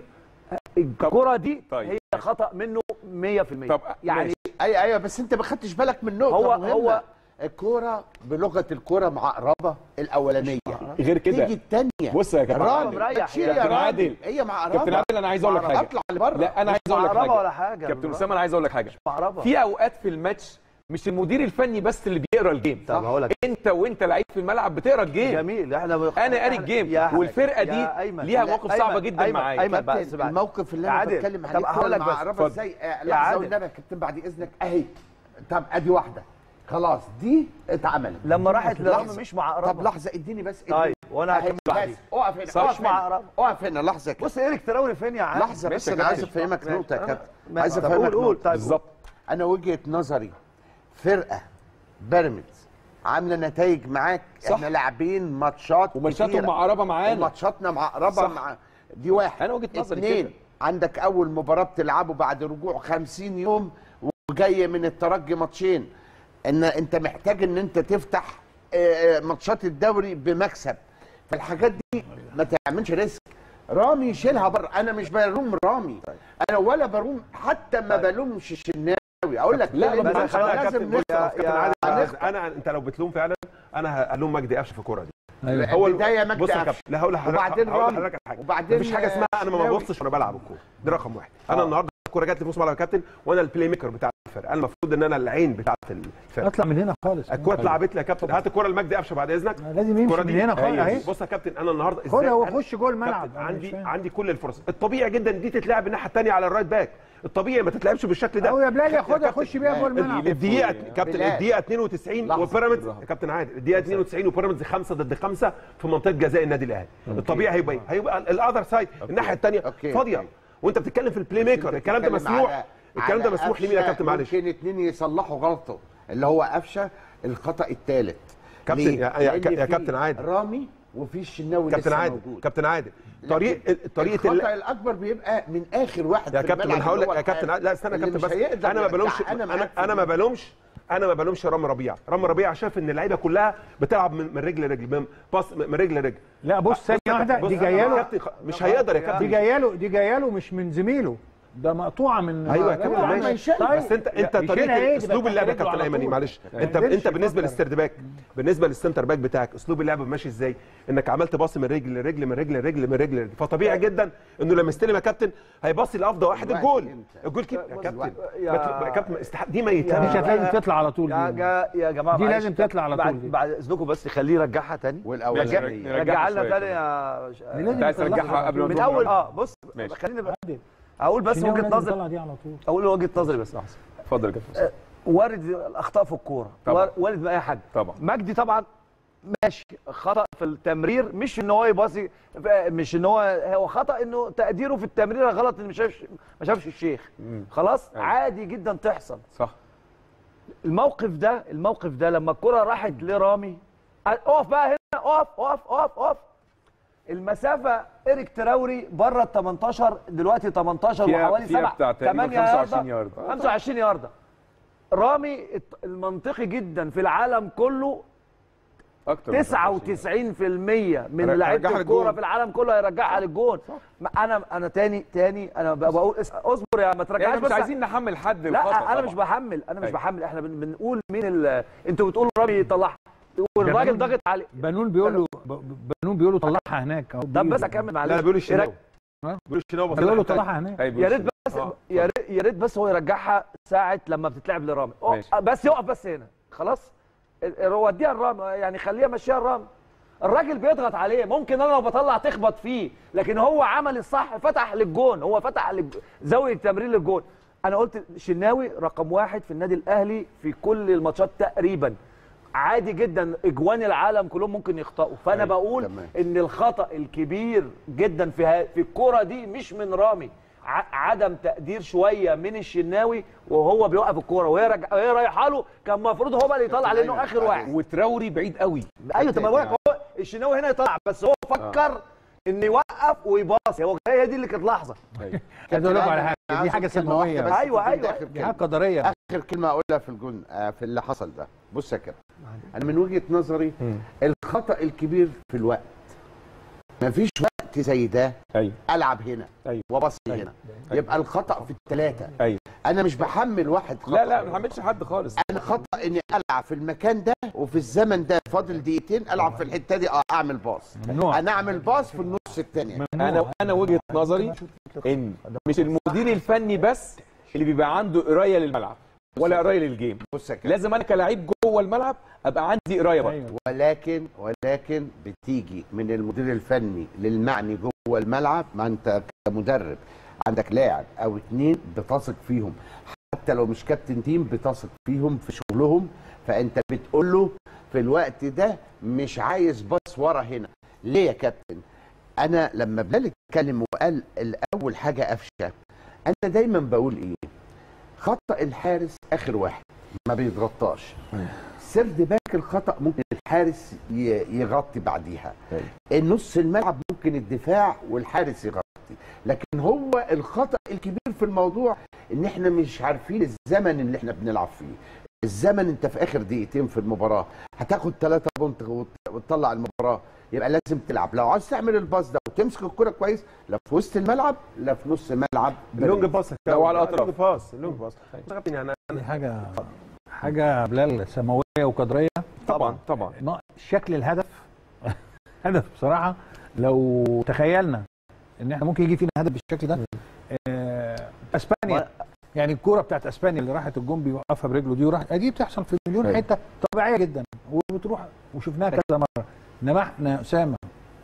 الكرة دي طيب. هي خطأ منه 100% طب يعني ماشي. ايوه ايوه بس انت ما خدتش بالك من نقطه هو مهمة. هو الكوره بلغه الكوره معقربه الاولانيه غير كده تيجي الثانيه بص يا كابتن الرابع عادل مريح تشيل يا يا كابتن راجل عادل. هي معقربه كابتن عادل انا عايز اقول لك حاجه اطلع لبره لا انا عايز اقول لك معربة حاجه ولا حاجه كابتن اسامه انا عايز اقول لك حاجه معربة في اوقات في الماتش مش المدير الفني بس اللي بيقرا الجيم طب هقول لك انت وانت لعيب في الملعب بتقرا الجيم جميل احنا بخ... انا قاري إحنا- الجيم يا أحمد، والفرقه يا دي أيمن، ليها لا، مواقف أيمن، صعبه جدا أيمن، معاك أيمن، بس كابتن بعد. الموقف اللي يا انا عادل، بتكلم طب عليه هقول لك بس. معقربه اتفضل. ازاي آه، يا لحظه عادل. والنبي يا كابتن بعد اذنك اهي طب ادي واحده خلاص دي اتعملت لما راحت لرامي لحظة. مش معقربه طب لحظه اديني بس طيب، اديني. وأنا أهي، هكمل بعدين. بس اقف هنا صح. اقف مش هنا معقربة. اقف هنا لحظه كده بص ايريك تراوري فين يا عم لحظه بس انا عايز افهمك نقطه يا كابتن عايز طب افهمك قول قول نقطه طيب بالظبط انا وجهه نظري فرقه بيراميدز عامله نتائج معاك صح. احنا لاعبين ماتشات وماتشاتهم كتيرة. معقربه معانا وماتشاتنا معقربه صح. مع دي واحد أنا وجهة نظري اتنين كده. عندك اول مباراه بتلعبه بعد رجوع 50 يوم وجاي من الترجي ماتشين ان انت محتاج ان انت تفتح آه، آه، ماتشات الدوري بمكسب فالحاجات دي ما تعملش ريسك رامي يشيلها بره انا مش بلوم رامي انا ولا بلوم حتى ما بلومش الشناوي اقول لك لا، لأن ما إحنا بلومش. خلينا يا لازم كابتن بص يا نخطف. كابتن عادل هنخطف. انا انت لو بتلوم فعلا انا هلوم مجدي قفشه في الكوره دي ايوه هو بداية مجدي بص يا قفشة. كابتن لا هقول لحضرتك وبعدين هقول رامي. لحضرتك على حاجه وبعدين مفيش حاجه اسمها انا ما شناوي. ببصش وانا بلعب الكوره دي رقم واحد انا النهارده الكوره جات لي في نص ملعب يا كابتن وانا البلاي ميكر بتاع الفرقه انا المفروض ان انا العين بتاعت الفرقه اطلع من هنا خالص الكوره اتلعبت لي يا كابتن هات الكوره لمجدي قفشه بعد اذنك لازم يمشي الكرة من دي- هنا خالص أيوة. اهي بص يا كابتن انا النهارده خدها إزاي أنا- وخش جوه الملعب كابتن، أنا مش عندي فاهم. عندي كل الفرص الطبيعي جدا دي تتلعب الناحيه الثانيه على الرايت باك الطبيعي ما تتلعبش بالشكل ده او يا بلال ياخدها كابتن، يخش بيها جوه الملعب الدقيقه يلف كابتن بلال. الدقيقه 92 لحظة. وبيراميدز بالراحة. يا كابتن عادل الدقيقه 92 وبيراميدز خمسه ضد خمسه في منطقه جزاء النادي الاهلي الطبيعي هيبقى هيبقى الاذر سايد الناحيه الثانيه أوكي. فاضيه أوكي. وانت بتتكلم في البلاي بس ميكر أنت الكلام ده بتتكلم مسموح على- الكلام ده على مسموح لمين يا قفشة كابتن معلش ممكن اتنين يصلحوا غلطه اللي هو قفشه الخطا الثالث كابتن، ليه؟ يا- يا- لأن يا في كابتن عادل. رامي وفي الشناوي كابتن لسه عادل موجود. كابتن عادل لكن طريقه طريقه الخطا الاكبر بيبقى من اخر واحد يا في كابتن الملعب انا هقول اللي لك هو يا كابتن الحارس. لا استنى يا اللي كابتن مش بس هيقدر انا ما يرجع. بلومش انا انا معاك في انا ما دي. بلومش انا ما بلومش رامي ربيعه رامي ربيعه شاف ان اللعيبه كلها بتلعب من من رجل لرجل من باص من رجل لرجل لا بص ثانيه بص يا واحده كابتن، دي بص جايه يا له كابتن، خ- مش هيقدر يا دي كابتن جايه له دي جايه له مش من زميله ده مقطوعه من ايوه يا لا، كابتن لا، ماشي. ما يشيل. طيب. بس انت انت يشيلها طريقه ايه؟ دي اسلوب بقى اللعب يا رجله كابتن على ايمن طول. معلش ما انت يقدرش انت بالنسبه يفكر. للسيرد باك بالنسبه للسنتر باك بتاعك اسلوب اللعب ماشي ازاي انك عملت باص من رجل لرجل من رجل لرجل من رجل لرجل فطبيعي جدا انه لما يستلم يا كابتن هيباصي لافضل واحد الوقت الجول امتى؟ الجول كيب يا كابتن يا- ما ت- يا كابتن استح- دي ما مش يتلعبش هتلاقي تطلع على طول يا دي. جا يا جماعه دي معلش. لازم تطلع على بعد طول دي. بعد اذنكم بس خليه يرجعها تاني والاولاني نرجع- رجع لنا شوية تاني كمان. يا ش- دي لازم انت عايز يطلعها ترجعها على قبل ما طول. من نروح اول للملعب. اه بص ماشي. خليني بقى اقول بس شناوي وجهه لازم نظري يطلع دي على طول اقول وجهه نظري بس لحظه اتفضل يا كابتن وارد الاخطاء في الكوره طبعا. وار- وارد باي حاجه طبعا. مجدي طبعا ماشي خطا في التمرير مش ان هو يباصي مش ان هو هو خطا انه تقديره في التمرير غلط ان ما شافش ما شافش الشيخ خلاص أيوة. عادي جدا تحصل صح الموقف ده الموقف ده لما الكره راحت لرامي اقف بقى هنا اقف اقف اقف اقف المسافه ايريك تراوري بره ال 18 دلوقتي 18 فيها- وحوالي فيها 7 بتاع تقريباً 25 يارد. 25 يارده رامي الت- المنطقي جدا في العالم كله اكتر من 99% من هرجعها لعيبه للجون. الكوره في العالم كله هيرجعها للجون ما انا انا تاني تاني انا ب- بقول اس- اصبر يا ما ترجعهاش يعني مش بس عايزين نحمل حد لا الخطأ انا طبعاً. مش بحمل انا مش أيوة. بحمل احنا بن- بنقول مين ال... انتوا بتقولوا رامي يطلعها والراجل بنون- ضاغط عليه بنون بيقول له ب- بنون بيقول له طلعها هناك أهو طب بإيده. بس اكمل معلش لا بيقول الشناوي ها؟ بيقول الشناوي بس بيقول له أنا محتاج- طلعها هناك طيب يا ريت بص- بس آه، يا ريت يا ريت بس هو يرجعها ساعه لما بتتلعب لرامي أو- ماشي. بس يقف بس هنا خلاص ال- ال- وديها الرامي يعني خليها مشيها الرامي الراجل بيضغط عليه ممكن انا لو بطلع تخبط فيه لكن هو عمل الصح فتح للجون هو فتح للج- زاويه التمرير للجون انا قلت شناوي رقم واحد في النادي الاهلي في كل الماتشات تقريبا عادي جدا اجوان العالم كلهم ممكن يخطئوا فانا أيوة، بقول تمام. ان الخطا الكبير جدا في ها- في الكوره دي مش من رامي ع- عدم تقدير شويه من الشناوي وهو بيوقف الكوره وهي رج... وهي رايحه له كان المفروض هو بقى اللي يطلع لانه أيوة، اخر واحد وتراوري بعيد قوي ايوه طب ما بقولك هو الشناوي هنا يطلع بس هو فكر ان يوقف ويباصي هو هي دي اللي كانت لحظه أيوة. عايز اقول لكم على حاجه أنا دي عاوز حاجه كلمة واحدة سلمويه بس أيوة، تكون أيوة. آخر دي كلمة. حاجه قدريه اخر كلمه اقولها في الجون آه، في اللي حصل ده بص يا كابتن انا من وجهه نظري الخطا الكبير في الوقت مفيش وقت زي ده ايوه العب هنا أيوة. وبصي هنا يبقى الخطا في الثلاثه ايوه انا مش بحمل واحد خطأ لا لا ما عملش حد خالص انا خطا اني العب في المكان ده وفي الزمن ده فاضل دقيقتين العب في الحته دي اه اعمل باص ممنوع. انا اعمل باص في النص الثاني انا انا وجهه نظري ان مش المدير الفني بس اللي بيبقى عنده قرايه للملعب ولا قرايه للجيم بص يا كابتن. لازم انا كلاعب جوه الملعب ابقى عندي قرايه برضه أيوة. ولكن ولكن بتيجي من المدير الفني للمعني جوه الملعب ما انت كمدرب عندك لاعب او اتنين بتثق فيهم حتى لو مش كابتن تيم بتثق فيهم في شغلهم فانت بتقول له في الوقت ده مش عايز باص ورا هنا ليه يا كابتن انا لما بلال اتكلم وقال الاول حاجه قفشه انا دايما بقول ايه خطا الحارس اخر واحد ما بيتغطاش سرد باك الخطا ممكن الحارس ي- يغطي بعديها النص الملعب ممكن الدفاع والحارس يغطي لكن هو الخطا الكبير في الموضوع ان احنا مش عارفين الزمن اللي احنا بنلعب فيه الزمن انت في اخر دقيقتين في المباراه هتاخد ثلاثة بونت وت- وتطلع المباراه يبقى لازم تلعب لو عايز تعمل الباص ده وتمسك الكرة كويس لا في وسط الملعب لا في نص ملعب اللونج باص لو على الأطراف. اللونج باص اللونج باص كابتن يعني دي حاجه حاجه بلال سماويه وقدريه طبعا طبعا ما- شكل الهدف هدف بصراحه لو تخيلنا ان احنا ممكن يجي فينا هدف بالشكل ده آه، اسبانيا يعني الكوره بتاعت اسبانيا اللي راحت الجون بيوقفها برجله دي وراحت دي بتحصل في مليون أيوة. حته طبيعيه جدا وبتروح وشفناها كذا مره انما احنا اسامه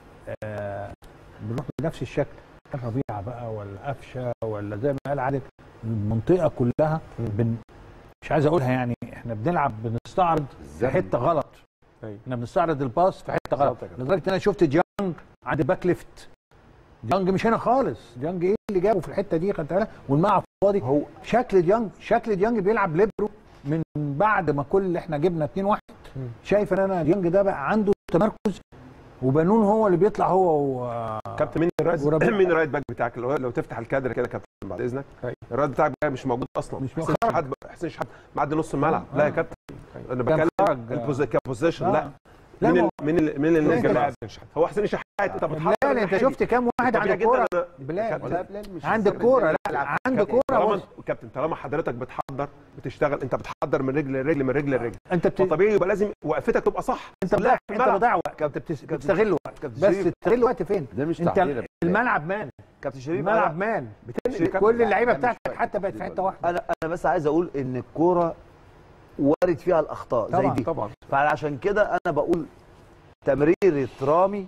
آه، بنروح بنفس الشكل ربيعه بقى ولا قفشه ولا زي ما قال عادل المنطقه كلها بن مش عايز اقولها يعني احنا بنلعب بنستعرض في الزمن. حته غلط أيوة. احنا بنستعرض الباص في حته غلط بالظبط كده. لدرجه ان انا شفت ديانج عند الباك ليفت ديانج مش هنا خالص ديانج ايه اللي جابه في الحته دي خدت بالك والملعب فاضي هو شكل ديانج شكل ديانج بيلعب ليبرو من بعد ما كل احنا جبنا 2 1 شايف ان انا ديانج ده بقى عنده تمركز وبنون هو اللي بيطلع هو و... كابتن مين الرايت وربيع. مين الرايت باك بتاعك لو, لو تفتح الكادر كده كابتن بعد اذنك أيوة. الرايت بتاعك بقى مش موجود اصلا مش حسين موجود. شحات حسين شحات معدي نص الملعب آه. لا يا كابتن انا كان بتكلم خرج. البوز- كبوزيشن آه. لا لا مين ما ال- مين ال- مين اللي لا، نزل لا. حسين شحات هو حسين شحات انت بتحضر بلال انت الناحية شفت دي. كام واحد عند طبيعي جدا الكوره أنا- بلال كابتن، عند الكوره لا عند الكوره طالما بص. كابتن طالما حضرتك بتحضر بتشتغل انت بتحضر من رجل لرجل من رجل لرجل انت بت... فطبيعي يبقى لازم وقفتك تبقى صح انت لا، بتضيع في انت الملعب. بتضيع وقت انت بتس- بتستغل وقت بس تستغل وقت فين ده مش انت تعديل يا الملعب مان كابتن شريف الملعب أنا- مان شريف، بتنقل كل اللعيبه ده مش بتاعتك وقت. حتى بقت في حته واحده انا انا بس عايز اقول ان الكوره وارد فيها الاخطاء زي طبعاً، دي طبعا فعشان كده انا بقول تمريره رامي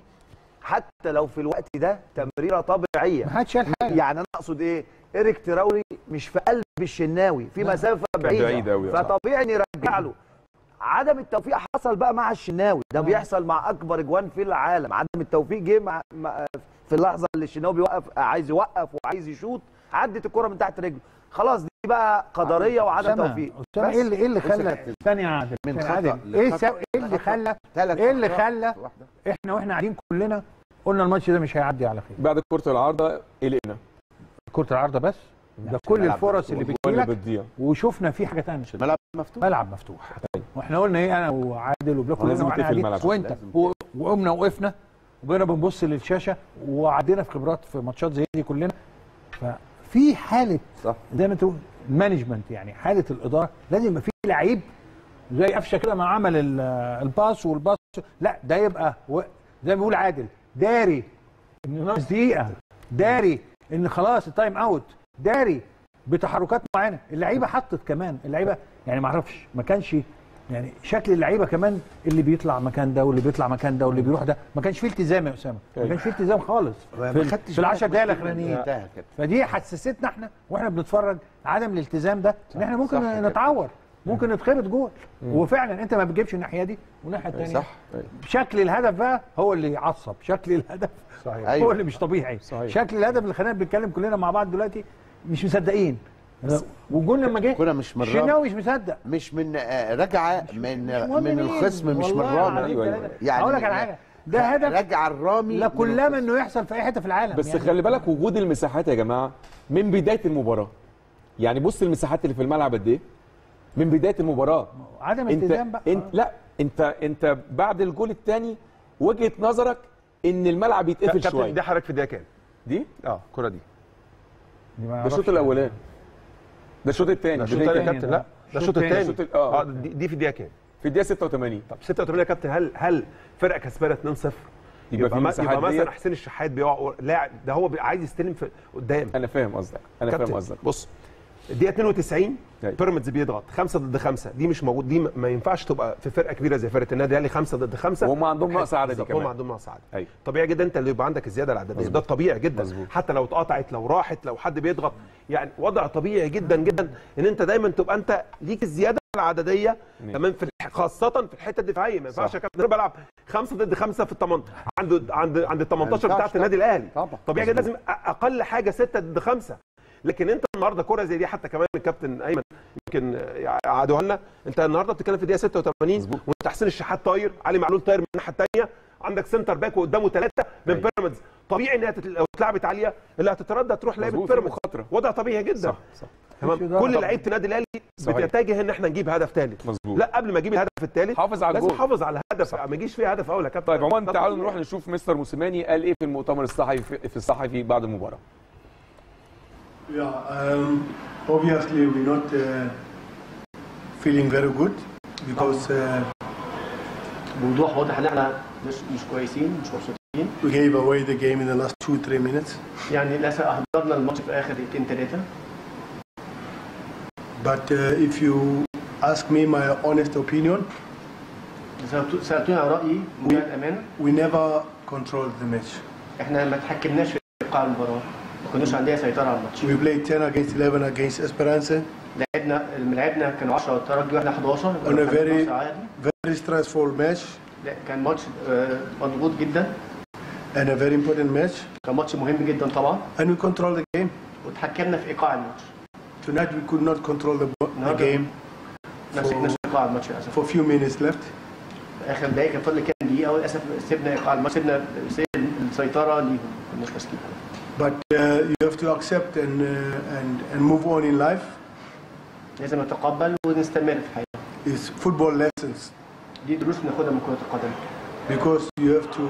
حتى لو في الوقت ده تمريره طبيعيه ما حدش شال حاجه يعني انا اقصد ايه ايريك تراوري مش في قلب الشناوي في مسافه بعيده بعيد أوي، صح. فطبيعي نرجع له عدم التوفيق حصل بقى مع الشناوي ده بيحصل مع اكبر اجوان في العالم عدم التوفيق جه مع مع- في اللحظه اللي الشناوي بيوقف عايز يوقف وعايز يشوط عدت الكره من تحت رجله خلاص دي بقى قدريه وعدم أسامة، توفيق أسامة بس. ايه اللي ايه اللي بص يا خلى كابتن. ثانيه يا عادل من ثانية خطأ عادل. ايه لخطأ. سا... ايه اللي خلى ثلاث ايه اللي أخطاء خلى في واحدة. احنا واحنا قاعدين كلنا قلنا الماتش ده مش هيعدي على خير بعد كره العارضه قلقنا كره العارضه بس ده كل الملعب الفرص اللي والجوال اللي بتجيلك بتضيع وشفنا في حاجه ثانيه الملعب مفتوح ملعب مفتوح واحنا قلنا ايه انا وعادل وبلا كلنا لازم واحنا تقفل قاعدين الملعب. وانت لازم و- وقمنا وقفنا وبقينا بنبص للشاشه وعدينا في خبرات في ماتشات زي دي كلنا ففي حاله صح زي ما تقول المانجمنت يعني حاله الاداره لازم يبقى في لعيب زي قفشه كده ما عمل ال- الباس والباس لا ده يبقى و- زي ما بيقول عادل داري ان ناقص دقيقه داري ان خلاص التايم اوت داري بتحركات معينه اللعيبه حطت كمان اللعيبه يعني ما اعرفش ما كانش يعني شكل اللعيبه كمان اللي بيطلع مكان ده واللي بيطلع مكان ده واللي بيروح ده ما كانش فيه التزام يا اسامه ما كانش فيه التزام خالص ما في, خدتش في العشر بالك دقائق من الاخرانيين انتهى كده فدي حسستنا احنا واحنا بنتفرج عدم الالتزام ده ان احنا ممكن صح كده. نتعور ممكن نتخبط جول وفعلا انت ما بتجيبش الناحيه دي والناحيه الثانيه صح شكل الهدف بقى هو اللي يعصب شكل الهدف صحيح هو أيوة. اللي مش طبيعي صحيح. شكل الهدف اللي خلينا بنتكلم كلنا مع بعض دلوقتي مش مصدقين والجول لما جه كرة مش من رامي الشناوي مش مصدق مش من آه، راجعه من مهم من مين. الخصم مش من والله رامي العظيم أيوة، ثلاثة. أيوة. يعني هقول لك على حاجه ده هدف راجعه الرامي لا من كلما الخصم. انه يحصل في اي حته في العالم بس يعني خلي بالك وجود المساحات يا جماعه من بدايه المباراه يعني بص المساحات اللي في الملعب قد ايه من بدايه المباراه عدم انت التزام بقى انت لا انت انت بعد الجول الثاني وجهه نظرك ان الملعب يتقفل كابتن شويه دي حضرتك في دقيقه كام؟ دي اه الكره دي دي ما ده أعرفش. الشوط الاولاني ده الشوط الثاني ده الشوط الثاني يا التاني كابتن ده. لا ده الشوط الشوط الثاني التاني. آه. اه دي دي في الدقيقه كام؟ في الدقيقه 86 طب 86 يا كابتن هل هل فرقه كسبانه 2-0 يبقى في ما- مساحات يبقى مثلا ديت. حسين الشحات بيقع لاعب ده هو بي- عايز يستلم في قدام انا فاهم قصدك انا كابتن فاهم قصدك بص الدقيقه 92 أيوة. بيراميدز بيضغط 5 ضد 5 دي مش موجود دي ما- ما ينفعش تبقى في فرقه كبيره زي فرقه النادي الاهلي 5 ضد 5 وهم عندهم نقص عددي بالظبط، كمان. هم عندهم نقص عددي ايوه طبيعي جدا انت اللي يبقى عندك الزياده العدديه ده طبيعي جدا مظبوط. حتى لو اتقطعت لو راحت لو حد بيضغط يعني وضع طبيعي جدا جدا ان انت دايما تبقى انت ليك الزياده العدديه مم. تمام في الح- خاصه في الحته الدفاعيه ما ينفعش صح. يا كابتن انا بلعب خمسه ضد خمسه في ال 18 عند عند عند ال 18 ما بتاعت ينفعش النادي الاهلي طبعا طبيعي جدا لازم أ- اقل حاجه سته ضد خمسه لكن انت النهارده كره زي دي حتى كمان الكابتن ايمن يمكن عادوها لنا انت النهارده بتتكلم في الدقيقه 86 مظبوط. وانت حسين الشحات طاير علي معلول طاير من الناحيه الثانيه عندك سنتر باك وقدامه ثلاثه من أيوة. بيراميدز طبيعي انها تت- لو اتلعبت عاليه اللي هتتردد تروح لعيبه مظبوط، في بيراميدز مخاطره وضع طبيعي جدا صح صح تمام مفيش إدارة كل طبعاً. لعيبه النادي الاهلي صحيح. بتتجه ان احنا نجيب هدف ثالث مظبوط لا قبل ما اجيب الهدف الثالث حافظ على لازم الجول احافظ على الهدف ما يجيش فيه هدف اول يا كابتن طيب عموما ده تعالوا طبيعي. نروح نشوف مستر موسيماني قال ايه في المؤتمر الصحفي في الصحفي بعد المباراه Yeah, um, obviously we're not uh, feeling very good because uh, بوضوح واضح ان احنا مش مش كويسين مش مبسوطين we gave away the game in the last two, three minutes. يعني للاسف اهدرنا الماتش في اخر دقيقتين ثلاثه But uh, if you ask me my honest opinion, سألتو- سالتوني عن رايي بمنتهى الامانه we never controlled the match. احنا ما تحكمناش في ايقاع المباراه ما كناش عندنا سيطره على الماتش We played 10 against 11 against Esperance. لعبنا لعبنا كانوا 10 والترجي واحنا 11 On a very- خمسة عادي. Very stressful match لا، كان ماتش آه، مضغوط جدا and a very important match. كان ماتش مهم جدا طبعا And we controlled the game. وتحكمنا في ايقاع الماتش Tonight we could not control the, bo- the Another- game ما مسكناش ايقاع الماتش للاسف for a few minutes left. في اخر دقيقه كان فاضل كام دقيقه وللاسف سيبنا ايقاع الماتش سيبنا سيبنا السيطره ليهم ما كناش ماسكين But uh, you have to accept and, uh, and, and move on in life. لازم نتقبل ونستمر في الحياه It's football lessons. دي دروس بناخدها من كره القدم because you have to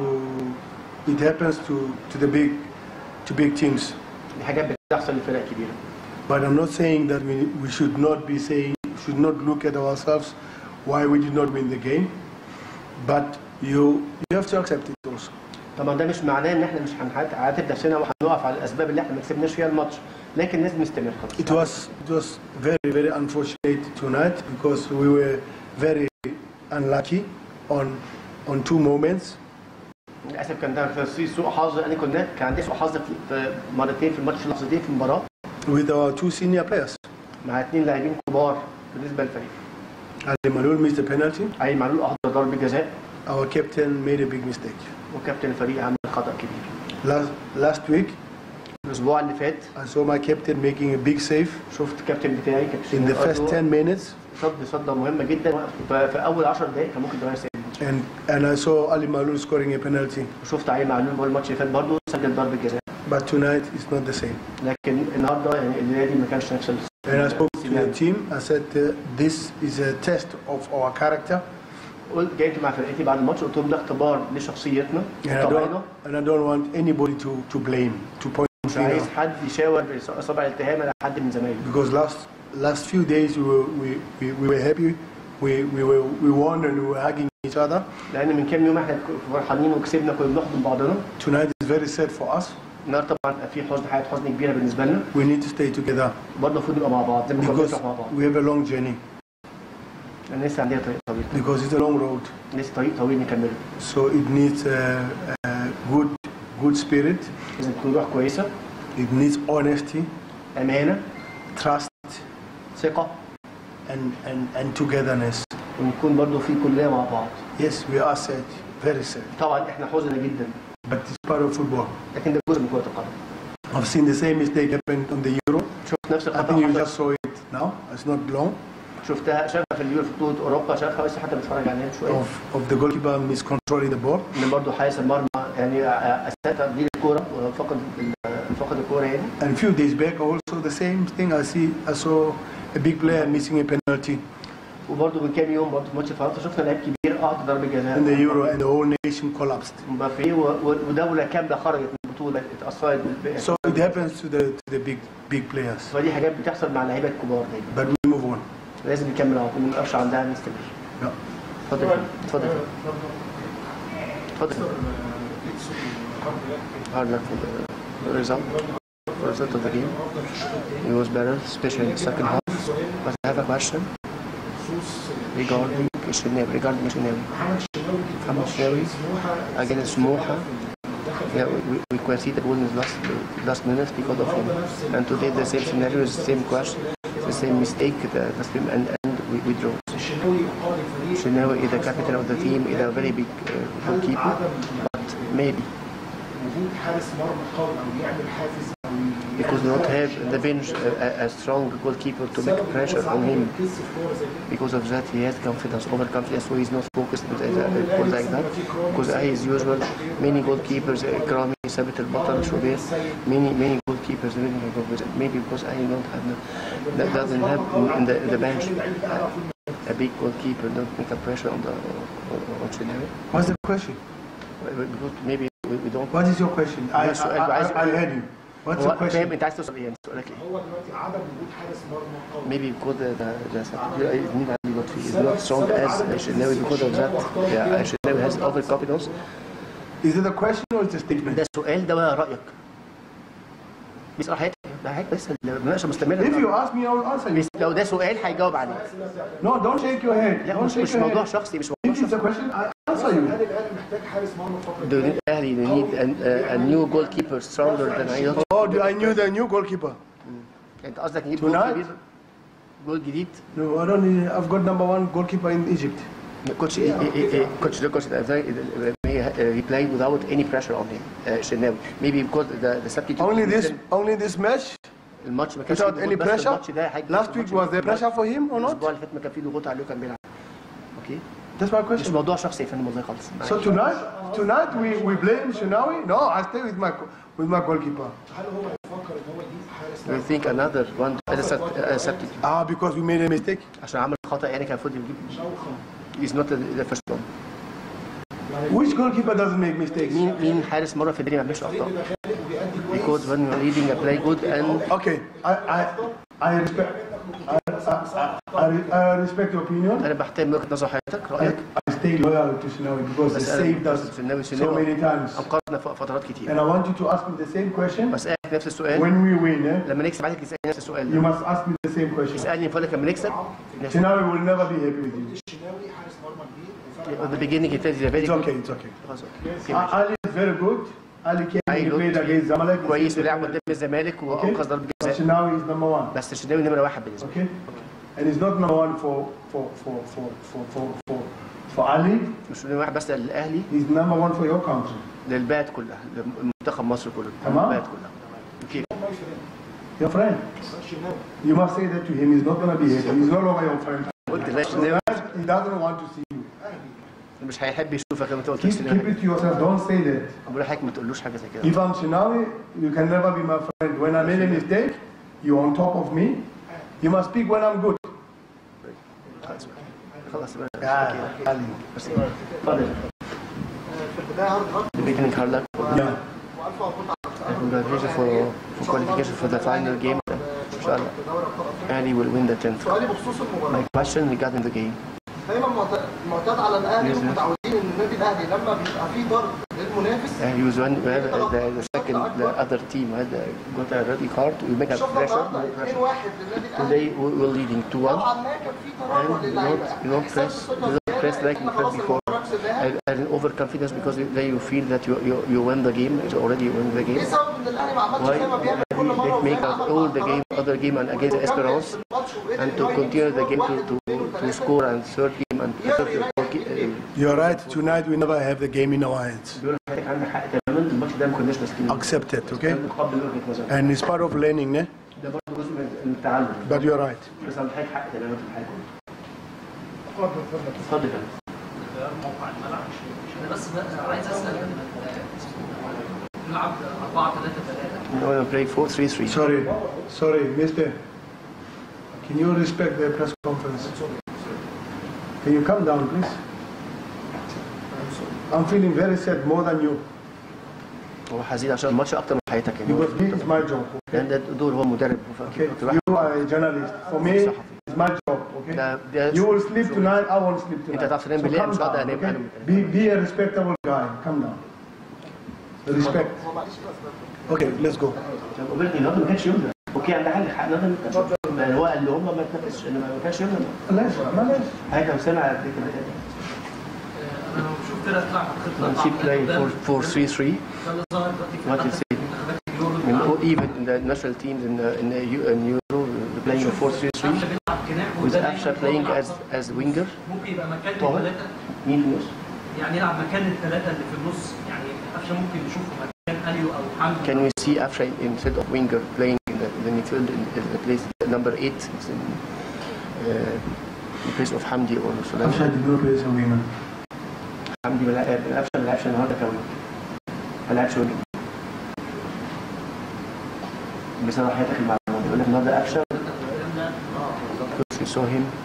it happens to to the big to big teams دي حاجات بتحصل لفرق كبيره but i'm not saying that we, we should not be saying should not look at ourselves why we did not win the game but you you have to accept it also طبعا ده مش معناه ان احنا مش هنعاتب نفسنا وهنقف على الاسباب اللي احنا ما كسبناش فيها الماتش لكن لازم نستمر خلاص it was it was very very unfortunate tonight because we were very unlucky on on two moments للاسف كان ده في سوء حظ انا كنا كان عندي سوء حظ في- في مرتين في الماتش لحظتين في المباراه with our two senior players مع اثنين لاعبين كبار بالنسبه للفريق Ali Malul missed a penalty علي معلول احضر ضربه جزاء our captain made a big mistake وكابتن الفريق عمل خطا كبير last last week الاسبوع اللي فات I saw my captain making a big save شفت كابتن بتاعي كابتن in the first أردو 10 minutes, صد صده مهمه جدا ف- في اول 10 دقائق كان ممكن يغير سير الماتش and, and I saw Ali Malul scoring a penalty. وشفت علي معلول بقى الماتش اللي فات برضه سجل ضربه جزاء But tonight it's not the same. لكن النهارده يعني النادي ما كانش نفس ال- And I spoke to the team. I said uh, this is a test of our character, قلت جيت مع فرقتي بعد الماتش قلت لهم ده اختبار لشخصيتنا and I وطبعنا don't and I don't want anybody to to blame to point مش عايز finger حد يشاور باصابع الاتهام على حد من زمايله because last last few days we were we, we, we were happy. We, we were we won and we were hugging each other. لان من كام يوم احنا فرحانين وكسبنا كنا بنحضن بعضنا Tonight is very sad for us. النهارده طبعا في حزن حياه حزن كبيره بالنسبه لنا We need to stay together برضه المفروض نبقى مع بعض زي ما كنا because بنفرح مع بعض we have a long journey لان لسه عندنا طريق طويل because it's a long road. لسه طريق طويل نكمله So it needs a, a good good spirit. لازم تكون روح كويسه It needs honesty, امانه trust, ثقه and, and, and togetherness. ونكون برضه في كلنا مع بعض Yes, we are sad, very sad. طبعا احنا حزن جدا But it's part of football. لكن ده جزء من كره القدم I've seen the same mistake happen on the Euro. شفت نفس I الخطا think you حصل- just saw it now. It's not long. شفتها شافها في اليورو في بطوله اوروبا شافها بس حتى بتفرج عليها شويه Of, of the goalkeeper miscontrolling the ball. ان برضه حارس المرمى يعني اساء تبديل الكوره وفقد ال- فقد الكوره يعني And a few days back, also the same thing. I see. I saw a big player missing a penalty وبرضه من كام يوم برضه في ماتش فرنسا شفنا لعيب كبير قاعد ضربه جزاء in the Euro, and the whole nation collapsed. مبابي و- و- ودوله كامله خرجت من البطوله اتاثرت بالباقي So it It happens to the to the big big players. فدي حاجات بتحصل مع اللعيبه الكبار دايما But we move on. لازم نكمل على طول ما نقفش عندها نستمر Yeah. اتفضل يا فندم. اتفضل يا فندم. اتفضل hard luck for the result for the result of the game it was better especially in the second half but I have a question regarding Shinawi regarding Shinawi Mohamed Shinawi against Moha yeah, we, we, we conceded the goal in the last, last minutes because of him. And today the same scenario is the same question, the same mistake, the last game, and, and we, we draw. Shinawi is the captain of the team, is a very big uh, goalkeeper, but maybe because we don't have the bench a, a, a strong goalkeeper to make pressure on him. Because of that, he has confidence, overconfidence, so he's not focused with a, a goal like that. Because as usual, many goalkeepers, uh, Krami, Sabit al-Batal, Shubir, many many goalkeepers, many goalkeepers, maybe because I don't have, the, that doesn't have in, in the, in the bench uh, a big goalkeeper, don't make a pressure on the on, on Shinawi. What's the question? Because maybe we, we don't. What is your question? I, I, Yes, I, I- I, I heard you. What's هو the question? فاهم انت عايز توصل ايه؟ سؤالك ايه؟ Maybe because the the the need to be what is not strong as Shinawi because of that. Yeah, Shinawi has overconfidence. Is it a question or is it a statement? ده سؤال ده بقى رايك. بيسأل حضرتك ده حضرتك بس المناقشه مستمره. If you ask me, I will answer you. بس لو ده سؤال هيجاوب عليه. No, don't shake your head. لا Don't مش shake مش your موضوع head. شخصي مش If موضوع it's a شخصي. question, I answer you. Do you need اهلي they need a, a new goalkeeper stronger than Ayot. Oh, do I knew the new goalkeeper. انت قصدك نجيب جول Tonight? كبير جول جديد No, I don't need, I've got number one goalkeeper in Egypt. Coach, eh, eh, eh, coach, the coach, uh, very- uh, he played without any pressure on him. Uh, Shenawi. Maybe because the, the substitute. Only this, only this match الماتش ما كانش without فيه any ضغوط، بس pressure. الماتش ده هيجي- Last week was there pressure for him or not? الاسبوع اللي فات ما كان فيه ضغوط عليه وكان بيلعب. اوكي That's my مش question. موضوع شخصي يا فندم والله خالص. So tonight, tonight we, we blame Shinawi? No, I stay with my with my goalkeeper. We think another one as a sub- a substitute. Ah, because we made a mistake. عشان عمل خطأ يعني كان المفروض يجيب. He's not the, the first one. Which goalkeeper doesn't make mistakes? مين مين حارس مرة في الدنيا ما بيعملش أخطاء؟ Because when you're leading a play good and Okay, I I I respect I, I, I, I respect your opinion. أنا بحترم وجهة نظر حضرتك رأيك I stay loyal to Shinawi because he بس أنا saved us الشناوي so الشناوي many times. أنقذنا في فترات كتير. And I want you to ask me the same question بسألك نفس السؤال when we win. Eh? لما نكسب عايزك تسألني نفس السؤال You ده must ask me the same question. اسألني فضلك لما نكسب نفس- Shinawi will never be happy with you. at the beginning he tells you very It's good okay, it's okay. خلاص أوكي. أوكي، A- ماشي. Ali is very good. Ali came Ali he played looked against Zamalek. he كويس saved the ولعب penalty. قدام الزمالك Okay? وانقذ ضربة But جزاء Shinawi is number one. بس الشناوي نمرة واحد بالنسبة لي Okay? And he's not number one for for for for for for for, for Ali. مش نمرة واحد بس للأهلي He's number one for your country. للبلد كلها لمنتخب مصر كله تمام. للبلد كلها اوكي Your friend. You must say that to him. He's not gonna be happy. He's no longer your friend. قلت لا الشناوي He doesn't want to see you. مش هيحب يشوفك لما انت قلت Keep, keep الشناوي it to yourself. Don't say that. بقول لحضرتك ما تقولوش حاجة زي كده If I'm Shinawi, you can never be my friend. When I made a mistake, you're on top of me. You must speak when I'm good. خلاص بقى. خلاص بقى. Yeah, Ali. بس اتفضل The beginning hard luck Yeah. and congratulations for, for qualification for the final game إن شاء الله Ali will win the 10th سؤالي بخصوص المباراه My question regarding the game دايما معت- معتاد على الاهلي ومتعودين ان النادي الاهلي لما بيبقى فيه ضرب للمنافس Uh, he was one where the, the second, the other team had uh, got a ready card. We make a شفنا pressure. النهارده 2 1 للنادي الاهلي Today we were leading 2-1. طبعا ما كان في And تراجع you للعيبه don't, you don't press, you don't press like you pressed before. And, and overconfidence because then you feel that you, you, you win the game, you already win the game. ايه سبب ان الاهلي ما عملش Why زي ما بيعمل كل مره they make وزي ما us عمل all مع the game, other game and against Esperance and to continue the game to, to, to score and third game and third game. You're right. Tonight we never have the game in our hands. بيقول حضرتك عندك حق تماما الماتش ده ما كناش ماسكينه. Accept it, okay? متقبل وجهة نظرك. And it's part of learning, ne? ده برضه جزء من التعلم. But you're right. بس عندك حق تماما في الحاجه اتفضل اتفضل يا فندم. بس بقى عايز اسال نلعب 4 3 3 No, I play 4-3-3. Sorry, sorry, Mister. Can you respect the press conference? Can you come down, please? I'm feeling very sad more than you. هو حزين عشان الماتش اكتر من حياتك يعني هو- Because this is my job. لان ده دور هو مدرب Okay. كنت واحد You are a journalist. For me, it's my job. Okay. ده ده You will sleep tonight. I won't sleep tonight. أنت هتعرف تنام So بالليل، calm مش هقدر down, أنام، okay? أنا Be be a respectable guy. Calm down. Respect. Okay, let's go. قابلتني النهارده ما كانش يومنا اوكي عندها حل حق النهارده ما كانش يومنا. يعني هو قال لهم ما تنافسش إن ما كانش يومنا معلش معلش. حضرتك لو سامع قبل كده انا بشوف فرقه تلعب خطه When she playing for 4 3 3 ده اللي ظهر دلوقتي في what you say اليورو I mean, even in the national teams in the, in the Eu- in Euro playing 4 3 3 قفشه بيلعب جناح with وده Afsha playing as as winger ممكن يبقى مكان طبعا. الثلاثه مين في النص؟ يعني يلعب مكان الثلاثه اللي في النص يعني قفشه ممكن نشوفه مكان اليو او حمدي Can we see Afsha instead of winger playing in the, in the midfield in, in the place number 8 is in uh, in place of Hamdi or After Solange the blue plays a winner. حمدي ما لعب Afsha ما لعبش النهارده كوينج ما لعبش وينج بصراحة حياتك المعلومات يقول لك النهارده Afsha you saw him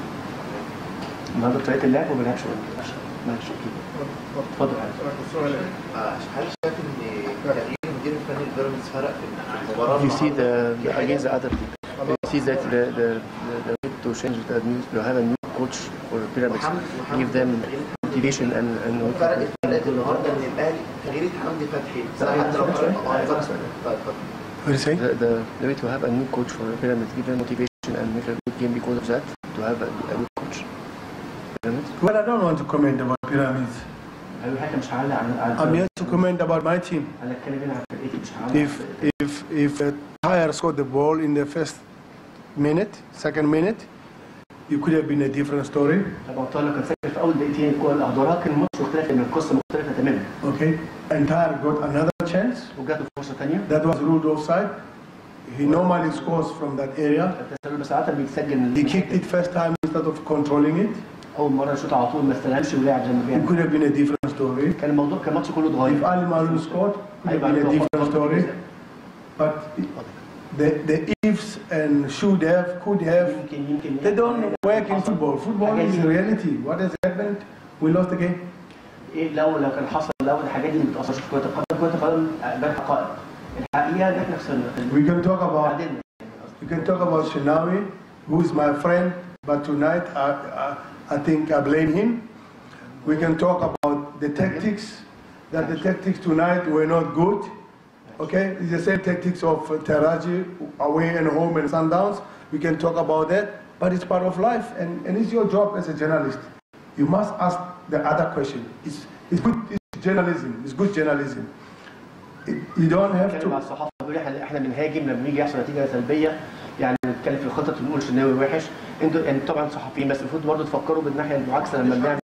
النهارده طريقة اللعب وما لعبش وينج Afsha ماشي اوكي اتفضل يا هل شايف ان تغيير المدير الفني لبيراميدز فرق في المباراه You see the, the against the other team. You see that the the the, the need to change the new to have a new coach for pyramids, give them motivation and and فرق فرقت النهارده ان الاهلي تغيير حمدي فتحي بصراحه حتى لو كان- آه، اتفضل. طيب، اتفضل. What do you say? the, the the way to have a new coach for pyramids, give them motivation and make a good game because of that. To have a, a good coach. Pyramids. Well, I don't want to comment about pyramids. أول حاجة مش هعلق على على I'm here to comment about my team. أنا أتكلم هنا عن فرقتي مش هعلق If if if a Tyre scored the ball in the first minute, second minute, it could have been a different story. طبعا طارق كان فاكر في أول دقيقتين الكورة اللي أهدرها كان الماتش مختلف إن القصة مختلفة تماما. Okay, and Tyre got another chance. وجات له فرصة تانية. That was ruled offside. He normally scores from that area. التسلل بس ساعات بيتسجل He kicked it first time instead of controlling it. اول مره شوط على طول ما استلمش ولعب زي ما It بيعمل could have been a different story. كان الموضوع كان الماتش كله If اتغير Ali Malou scored, it would have been a different story. But the the ifs and should have, could have, يمكن يمكن they don't work in football. Football is a reality. What has happened? We lost the game. ايه لو لو كان حصل لو الحاجات دي ما بتاثرش في كره القدم كره القدم بقت حقائق الحقيقه ان احنا خسرنا We can talk about تعادلنا we can talk about Shinawi, who is my friend, but tonight I, I, I think I blame him. We can talk about the tactics, that the tactics tonight were not good. Okay, it's the same tactics of uh, Taraji away and home and Sundowns. We can talk about that, but it's part of life, and, and it's your job as a journalist. You must ask the other question. It's, it's good it's journalism. It's good journalism. It, you don't have نتكلم مع to. الصحافه بيقول احنا احنا بنهاجم لما بيجي يحصل نتيجه سلبيه يعني نتكلم في الخطط ونقول شناوي وحش انتوا يعني طبعا صحفيين بس المفروض برضه تفكروا بالناحيه المعاكسه لما بنعمل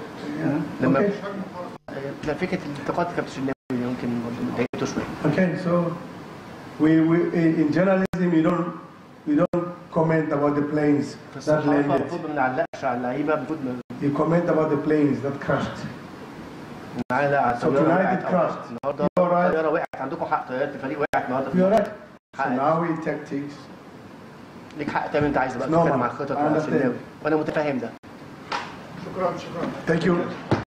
لما Okay. لا فكره الانتقاد كابتن شناوي يمكن برضه ضايقته شويه Okay, so we, we in, in journalism you don't you don't comment about the planes في that الصحافه landed. المفروض ما نعلقش على اللعيبه المفروض ما- You comment about the planes that crashed. نعلق على So الطياره tonight وقعت it أو- crashed. النهارده You're right. الطياره وقعت عندكم حق طياره الفريق وقعت النهارده في You're الماتش. right. So حق now we tactics. ليك حق تعمل انت عايزه بقى No, تتكلم man. عن الخطط I مع understand. الشناوي وانا متفاهم ده شكرا شكرا Thank you.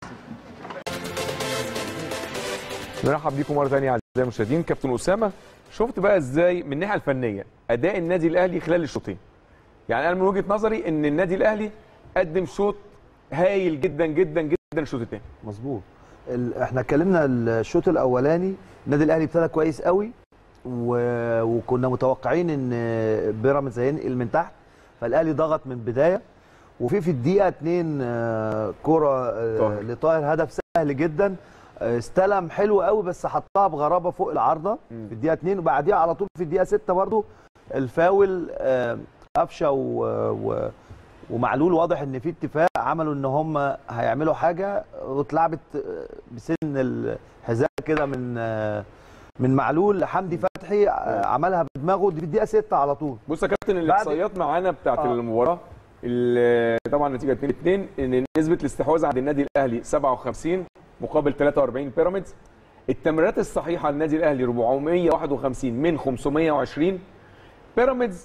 نرحب بيكم مره ثانيه اعزائي المشاهدين كابتن اسامه شفت بقى ازاي من الناحيه الفنيه اداء النادي الاهلي خلال الشوطين يعني انا من وجهه نظري ان النادي الاهلي قدم شوط هايل جدا جدا جدا الشوط الثاني مظبوط ال- احنا اتكلمنا الشوط الاولاني النادي الاهلي ابتدى كويس قوي و... وكنا متوقعين ان بيراميدز هينقل من تحت فالاهلي ضغط من البدايه وفي في الدقيقه 2 آه، كره آه، طاهر. لطاهر هدف سهل جدا آه، استلم حلو قوي بس حطها بغرابه فوق العارضه في الدقيقه 2 وبعديها على طول في الدقيقه 6 برضو الفاول آه، قفشه و... و... ومعلول واضح ان في اتفاق عملوا ان هم هيعملوا حاجه واتلعبت بسن الحذاء كده من من معلول لحمدي فتحي عملها بدماغه دي في الدقيقه 6 على طول بص يا كابتن الاحصائيات معانا بتاعت آه. المباراه ال- طبعا النتيجه 2 2 ان نسبه الاستحواذ عند النادي الاهلي 57 مقابل 43 بيراميدز التمريرات الصحيحه للنادي الاهلي 451 من 520 بيراميدز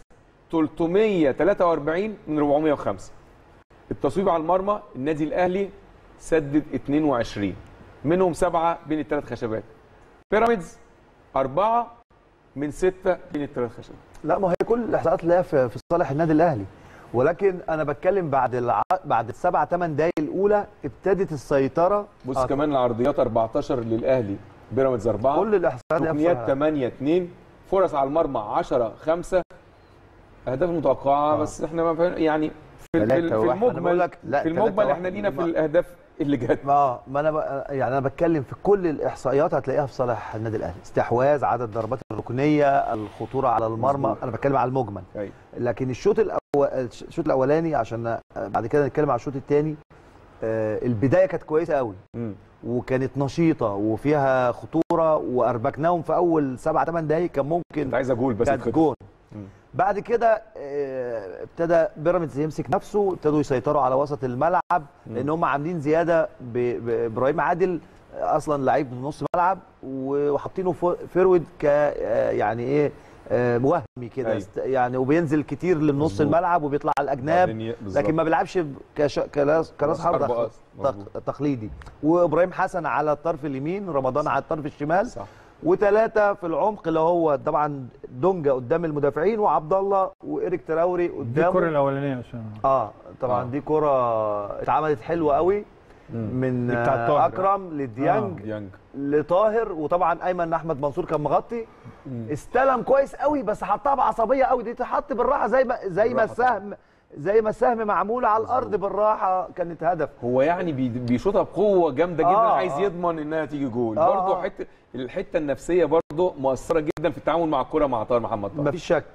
343 من 405 التصويب على المرمى النادي الاهلي سدد 22 منهم سبعه بين الثلاث خشبات بيراميدز أربعة من ستة من الثلاث خشب لا ما هي كل الاحصاءات اللي هي في في صالح النادي الاهلي ولكن انا بتكلم بعد الع... بعد السبع ثمان دقايق الاولى ابتدت السيطره بص آه، كمان العرضيات 14 للأهلي بيراميدز أربعة كل الاحصاءات اللي هي ركنيات في- 8 2 فرص على المرمى 10 5 أهداف متوقعة بس احنا ما فاهم يعني في, في, تلاتة في واحد. أنا بقول المجمل لك لا في المجمل تلاتة احنا لينا في واحد. الأهداف اللي جت اه ما انا ب... يعني انا بتكلم في كل الاحصائيات هتلاقيها في صالح النادي الاهلي استحواذ عدد ضربات الركنيه الخطوره على المرمى مظبوط. انا بتكلم على المجمل أيوة. لكن الشوط الأو... الشوط الاولاني عشان بعد كده نتكلم على الشوط الثاني البدايه كانت كويسه قوي مم. وكانت نشيطه وفيها خطوره واربكناهم في اول سبع ثمان دقائق كان ممكن كنت عايز أقول بس كانت اتخطف. جون مم. بعد كده آه، ابتدى بيراميدز يمسك نفسه ابتدوا يسيطروا على وسط الملعب لان هم عاملين زياده ب- بابراهيم عادل آه، اصلا لعيب من نص ملعب و- وحاطينه فو- فيرود ك آه، يعني ايه آه، وهمي كده أيوة. است- يعني وبينزل كتير للنص مظبوط. الملعب وبيطلع على الاجناب بعدين ي- بالظبط. لكن ما بيلعبش ب- كش... كلاس كراس راس حربة حربة تق- أصلا. مظبوط. تق- تقليدي وابراهيم حسن على الطرف اليمين رمضان على الطرف الشمال صح وثلاثه في العمق اللي هو طبعا دونجا قدام المدافعين وعبد الله وايريك تراوري دي قدامه الكره الاولانيه يا أسامة. اه طبعا آه. دي كره اتعملت حلوه قوي من دي بتاعت آه، طاهر. اكرم لديانج يانج لطاهر وطبعا ايمن احمد منصور كان مغطي استلم كويس قوي بس حطها بعصبيه قوي دي تحط بالراحه زي ما زي ما بالراحة السهم زي ما السهم معمول على الارض بالراحه كانت هدف هو يعني بي- بيشوطها بقوه جامده جدا آه، عايز آه. يضمن انها تيجي جول آه، برضه آه. حته الحته النفسيه برضه مؤثره جدا في التعامل مع الكره مع طاهر محمد طاهر مفيش شك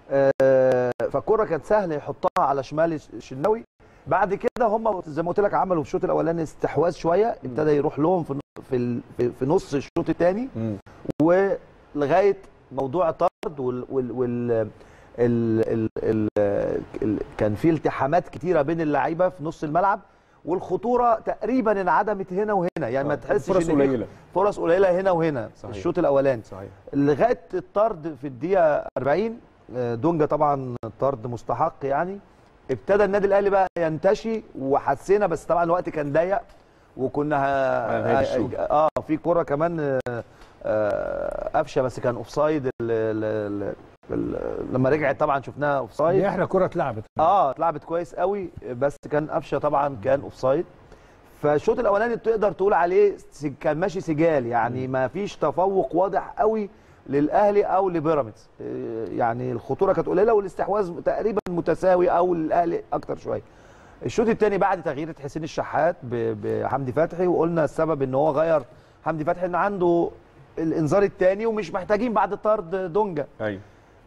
آه، فالكره كانت سهله يحطها على شمال الشناوي بعد كده هم زي ما قلت لك عملوا في الشوط الاولاني استحواذ شويه ابتدى يروح لهم في في ال- في- في نص الشوط الثاني مم. ولغايه موضوع الطرد وال, وال, وال ال ال ال ال كان في التحامات كتيره بين اللعيبه في نص الملعب والخطوره تقريبا انعدمت هنا وهنا يعني ما آه، تحسش فرص إن في قليلة. فرص قليله هنا وهنا صحيح. الشوط الاولاني صحيح لغايه الطرد في الدقيقه 40 آه، دونجا طبعا طرد مستحق يعني ابتدى النادي الاهلي بقى ينتشي وحسينا بس طبعا الوقت كان ضيق وكنا على نهاية ه... الشوط. اه في كره كمان آه، آه، قفشه بس كان اوفسايد ال- ال- ال- ال- لما رجعت طبعا شفناها دي اوفسايد احلى كره اتلعبت اه اتلعبت كويس قوي بس كان قفشه طبعا كان اوفسايد فالشوط الاولاني تقدر تقول عليه س- كان ماشي سجال يعني ما فيش تفوق واضح قوي للاهلي او لبيراميدز آه، يعني الخطوره كانت قليله والاستحواذ تقريبا متساوي او للاهلي اكتر شويه الشوط الثاني بعد تغيير حسين الشحات ب- بحمدي فتحي وقلنا السبب ان هو غير حمدي فتحي ان عنده الانذار الثاني ومش محتاجين بعد طرد دونجا ايوه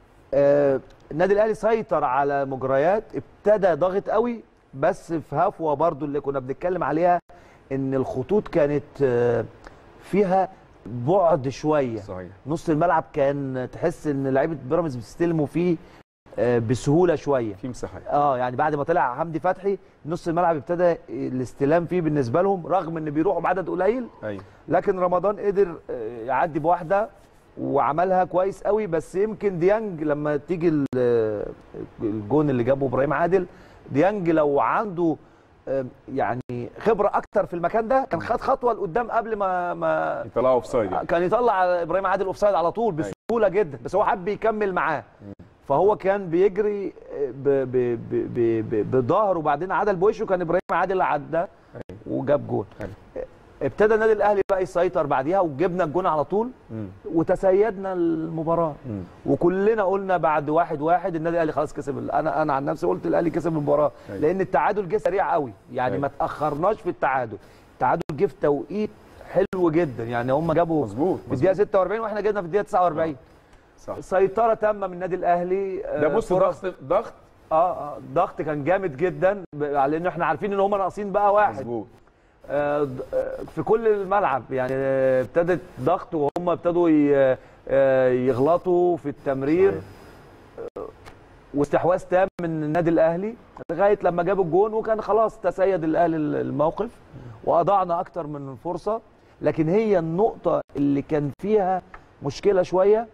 آه، النادي الاهلي سيطر على مجريات ابتدى ضاغط قوي بس في هفوه برضو اللي كنا بنتكلم عليها ان الخطوط كانت آه، فيها بعد شويه صحيح نص الملعب كان تحس ان لعيبه بيراميدز بيستلموا فيه آه، بسهوله شويه في مساحات اه يعني بعد ما طلع حمدي فتحي نص الملعب ابتدى الاستلام فيه بالنسبه لهم رغم ان بيروحوا بعدد قليل ايوه لكن رمضان قدر آه، يعدي بواحده وعملها كويس قوي بس يمكن ديانج لما تيجي ال- آه، الجون اللي جابه ابراهيم عادل ديانج لو عنده آه، يعني خبره اكتر في المكان ده كان خد خطوه لقدام قبل ما ما يطلعوا اوف سايد يعني. كان يطلع ابراهيم عادل اوفسايد على طول بسهوله جدا بس هو حب يكمل معاه فهو كان بيجري ب- ب- ب- ب- ب- بظهره وبعدين عدل بوشه كان ابراهيم عادل عدى وجاب جول أيوة. ابتدى النادي الاهلي بقى يسيطر بعديها وجبنا الجون على طول مم. وتسيدنا المباراه مم. وكلنا قلنا بعد واحد واحد النادي الاهلي خلاص كسب ال- انا انا عن نفسي قلت الاهلي كسب المباراه أيوة. لان التعادل جه سريع قوي يعني أيوة. ما تاخرناش في التعادل التعادل جه في توقيت حلو جدا يعني هم جابوا مظبوط في الدقيقه 46 واحنا جبنا في الدقيقه 49 صح سيطره تامه من النادي الاهلي ده آه، بص فرص- ضغط ضغط اه اه ضغط كان جامد جدا ب- على ان احنا عارفين ان هم ناقصين بقى واحد مظبوط آه، ض- آه، في كل الملعب يعني آه، ابتدت ضغط وهم ابتدوا ي- آه، يغلطوا في التمرير صحيح. آه، واستحواذ تام من النادي الاهلي لغايه لما جابوا الجون وكان خلاص تسيد الاهلي الموقف واضعنا اكتر من فرصه لكن هي النقطه اللي كان فيها مشكله شويه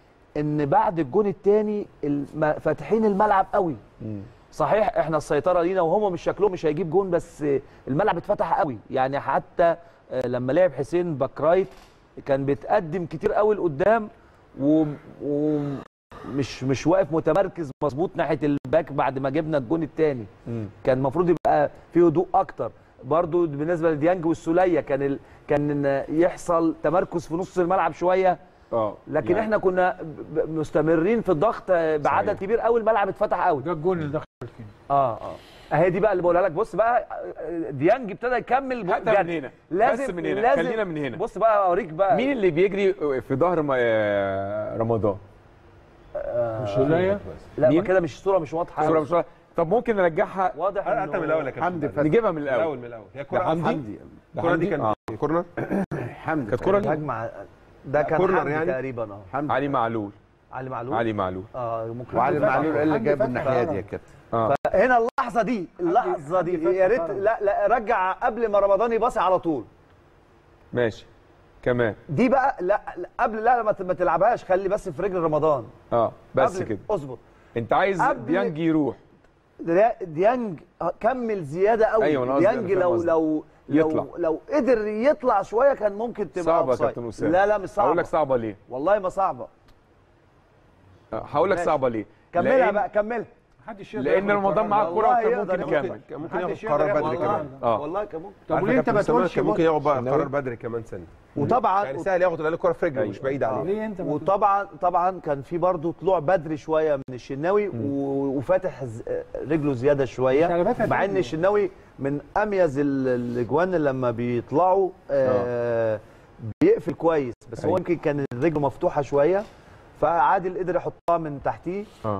ان بعد الجون الثاني فاتحين الملعب قوي مم. صحيح احنا السيطره لينا وهم مش شكلهم مش هيجيب جون بس الملعب اتفتح قوي يعني حتى آه، لما لعب حسين باكرايت كان بيتقدم كتير قوي لقدام ومش مش واقف متمركز مظبوط ناحيه الباك بعد ما جبنا الجون الثاني مم. كان المفروض يبقى في هدوء اكتر برضو بالنسبه لديانج والسوليه كان ال... كان يحصل تمركز في نص الملعب شويه اه لكن يعني احنا كنا ب- ب- مستمرين في الضغط بعدد صحيح. كبير قوي الملعب اتفتح قوي ده الجون اللي دخل فينا اه اه اهي دي بقى اللي بقولها لك بص بقى ديانج ابتدى يكمل حتى جد. من هنا لازم بس من هنا لازم خلينا من هنا بص بقى اوريك بقى مين اللي بيجري في ظهر م- آه، رمضان السوليه لا مين؟ ما كده مش الصوره مش واضحه صورة مش واضحة. طب ممكن نرجعها واضح حتى من انه الاول يا كابتن حمدي فتحي نجيبها من من الاول الاول من الاول هي ده كوره حمدي حمدي ده الكوره دي حمدي؟ كانت آه. كورنر حمدي كانت كوره ليه؟ هجمه ده كان كورنر حمدي يعني؟ تقريبا اه حمدي علي معلول علي معلول علي معلول اه ممكن وعلي حمدي معلول فتحي. اللي حمدي جاب فتحي. الناحيه دي يا كابتن اه هنا اللحظه دي اللحظه حمدي دي فتحي يا ريت خرج. لا لا رجع قبل ما رمضان يباصي على طول ماشي كمان دي بقى لا لا، قبل لا ما ت- ما تلعبهاش خلي بس في رجل رمضان اه بس قبل- كده اظبط انت عايز قبل- ديانج يروح دي- ديانج كمل زياده قوي أيوة، أنا قصدي- ديانج أنا فاهم لو قصدك. لو يطلع. لو لو قدر يطلع شويه كان ممكن تبقى صعبه يا أوفسايد. كابتن اسامه لا لا مش هقول صعبه لك صعبه ليه والله ما صعبه آه، هقول لك ماشي. صعبه ليه كملها لأن- بقى كملها محدش يقدر لان ياخد رمضان القرار معاه ده. الكوره والله وكان يقدر ممكن ياخد- يكمل كان ممكن محدش ياخد قرار يقدر بدري ياخد كمان اه والله كان ممكن طب عارف وليه يا انت كابتن ما أسامة تقولش كان ممكن بص؟ ياخد بقى شناوي. قرار بدري كمان سنه وطبعا يعني سهل ياخد لان الكوره في رجله أيوة. مش بعيد عليه ليه انت ما تقولش؟ وطبعا طبعا كان في برضه طلوع بدري شويه من الشناوي و- وفاتح ز- رجله زياده شويه مش على فكرة مع ان رجله. الشناوي من اميز ال- الاجوان اللي لما بيطلعوا آه بيقفل كويس بس هو أيوة. يمكن كان رجله مفتوحه شويه فعادل قدر يحطها من تحتيه اه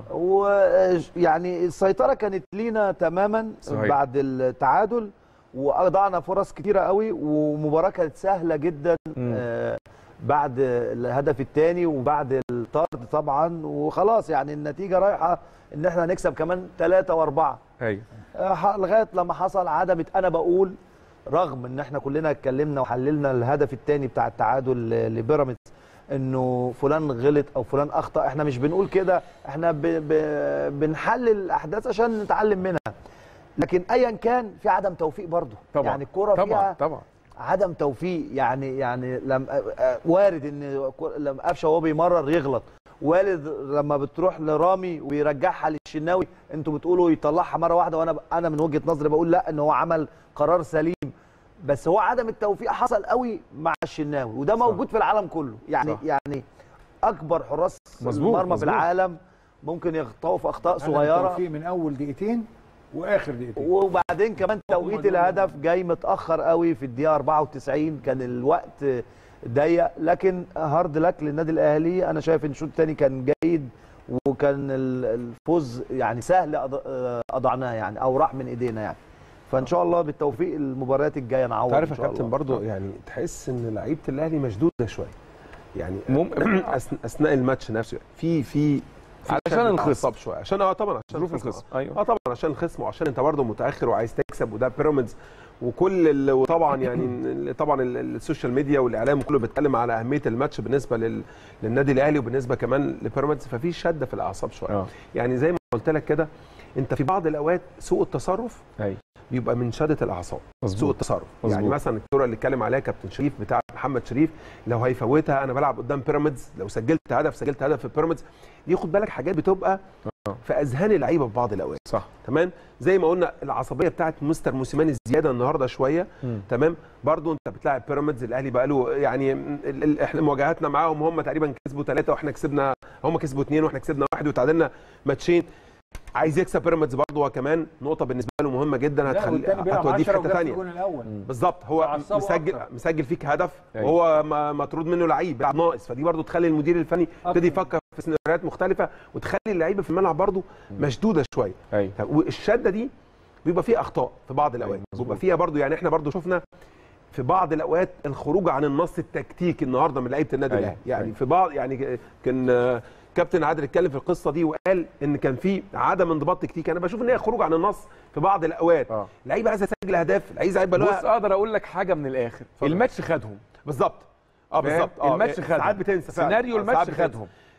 ويعني السيطره كانت لينا تماما صحيح. بعد التعادل واضعنا فرص كتيره قوي ومباراه كانت سهله جدا مم. آه بعد الهدف الثاني وبعد الطرد طبعا وخلاص يعني النتيجه رايحه ان احنا هنكسب كمان ثلاثه واربعه ايوه آه، ح- لغايه لما حصل عدم انا بقول رغم ان احنا كلنا اتكلمنا وحللنا الهدف الثاني بتاع التعادل ل- لبيراميدز انه فلان غلط او فلان اخطا احنا مش بنقول كده احنا ب... ب... بنحلل الاحداث عشان نتعلم منها لكن ايا كان في عدم توفيق برضه طبعا يعني الكوره طبعا فيها طبعا عدم توفيق يعني يعني لم آه، وارد ان كو- لما قفشه وهو بيمرر يغلط والد لما بتروح لرامي ويرجعها للشناوي انتوا بتقولوا يطلعها مره واحده وانا ب- انا من وجهه نظري بقول لا ان هو عمل قرار سليم بس هو عدم التوفيق حصل قوي مع الشناوي وده موجود في العالم كله يعني صح. يعني اكبر حراس مظبوط، المرمى في مظبوط. العالم ممكن يخطئوا في اخطاء عدم صغيره التوفيق من اول دقيقتين واخر دقيقتين وبعدين كمان توقيت الهدف جاي متاخر قوي في الدقيقه 94 كان الوقت ضيق لكن هارد لك للنادي الاهلي انا شايف ان الشوط الثاني كان جيد وكان ال- الفوز يعني سهل أض- اضعناه يعني او راح من ايدينا يعني فان شاء الله بالتوفيق المباريات الجايه نعوض تعرف يا إن شاء كابتن الله. برضو يعني تحس ان لعيبه الاهلي مشدوده شويه يعني مم- أثن- اثناء الماتش نفسه في في في علشان شد الخصم. أعصاب شويه عشان اه طبعا عشان ظروف الخصم ايوه اه طبعا عشان الخصم وعشان انت برضه متاخر وعايز تكسب وده بيراميدز وكل ال- وطبعا يعني ال- طبعا ال- السوشيال ميديا والاعلام كله بيتكلم على اهميه الماتش بالنسبه لل... للنادي الاهلي وبالنسبه كمان لبيراميدز ففي شده في الاعصاب شويه اه يعني زي ما قلت لك كده انت في بعض الاوقات سوء التصرف ايوه بيبقى من شده الاعصاب سوء مظبوط التصرف مظبوط. يعني مثلا الكره اللي اتكلم عليها كابتن شريف بتاع محمد شريف لو هيفوتها انا بلعب قدام بيراميدز لو سجلت هدف سجلت هدف في بيراميدز دي خد بالك حاجات بتبقى آه. في اذهان اللعيبه في بعض الاوقات صح تمام زي ما قلنا العصبيه بتاعت مستر موسيماني الزياده النهارده شويه مم. تمام برضو انت بتلاعب بيراميدز الاهلي بقى له يعني ال- ال- احنا مواجهاتنا معاهم هم تقريبا كسبوا ثلاثه واحنا كسبنا هم كسبوا اثنين واحنا كسبنا واحد وتعادلنا ماتشين عايز يكسب بيراميدز برضه هو كمان نقطه بالنسبه له مهمه جدا لا، هتخلي والتاني بيلعب هتوديه في 10 حته وجاب ثانيه الجون الاول بالظبط هو عصبه مسجل أكتر. مسجل فيك هدف أيوة. وهو م- مطرود منه لعيب بيلعب ناقص فدي برضه تخلي المدير الفني يبتدي أكتر. يفكر في سيناريوهات مختلفه وتخلي اللعيبه في الملعب برضه مشدوده شويه ايوه طب والشده دي بيبقى فيها اخطاء في بعض الاوقات أيوة، مظبوط. بيبقى فيها برضو يعني احنا برضو شفنا في بعض الاوقات الخروج عن النص التكتيكي النهارده من لعيبه النادي أيوة، الاهلي يعني أيوة. في بعض يعني كان آه، كابتن عادل اتكلم في القصه دي وقال ان كان في عدم انضباط تكتيكي انا بشوف ان هي خروج عن النص في بعض الاوقات اه لعيبه عايزه تسجل اهداف عايزه يبقى بص لها اقدر اقول لك حاجه من الاخر اتفضل. الماتش خدهم بالظبط اه فاهم؟ بالظبط اه الماتش خدهم ساعات بتنسى فعلا. سيناريو آه، الماتش ساعات بتنسى. خدهم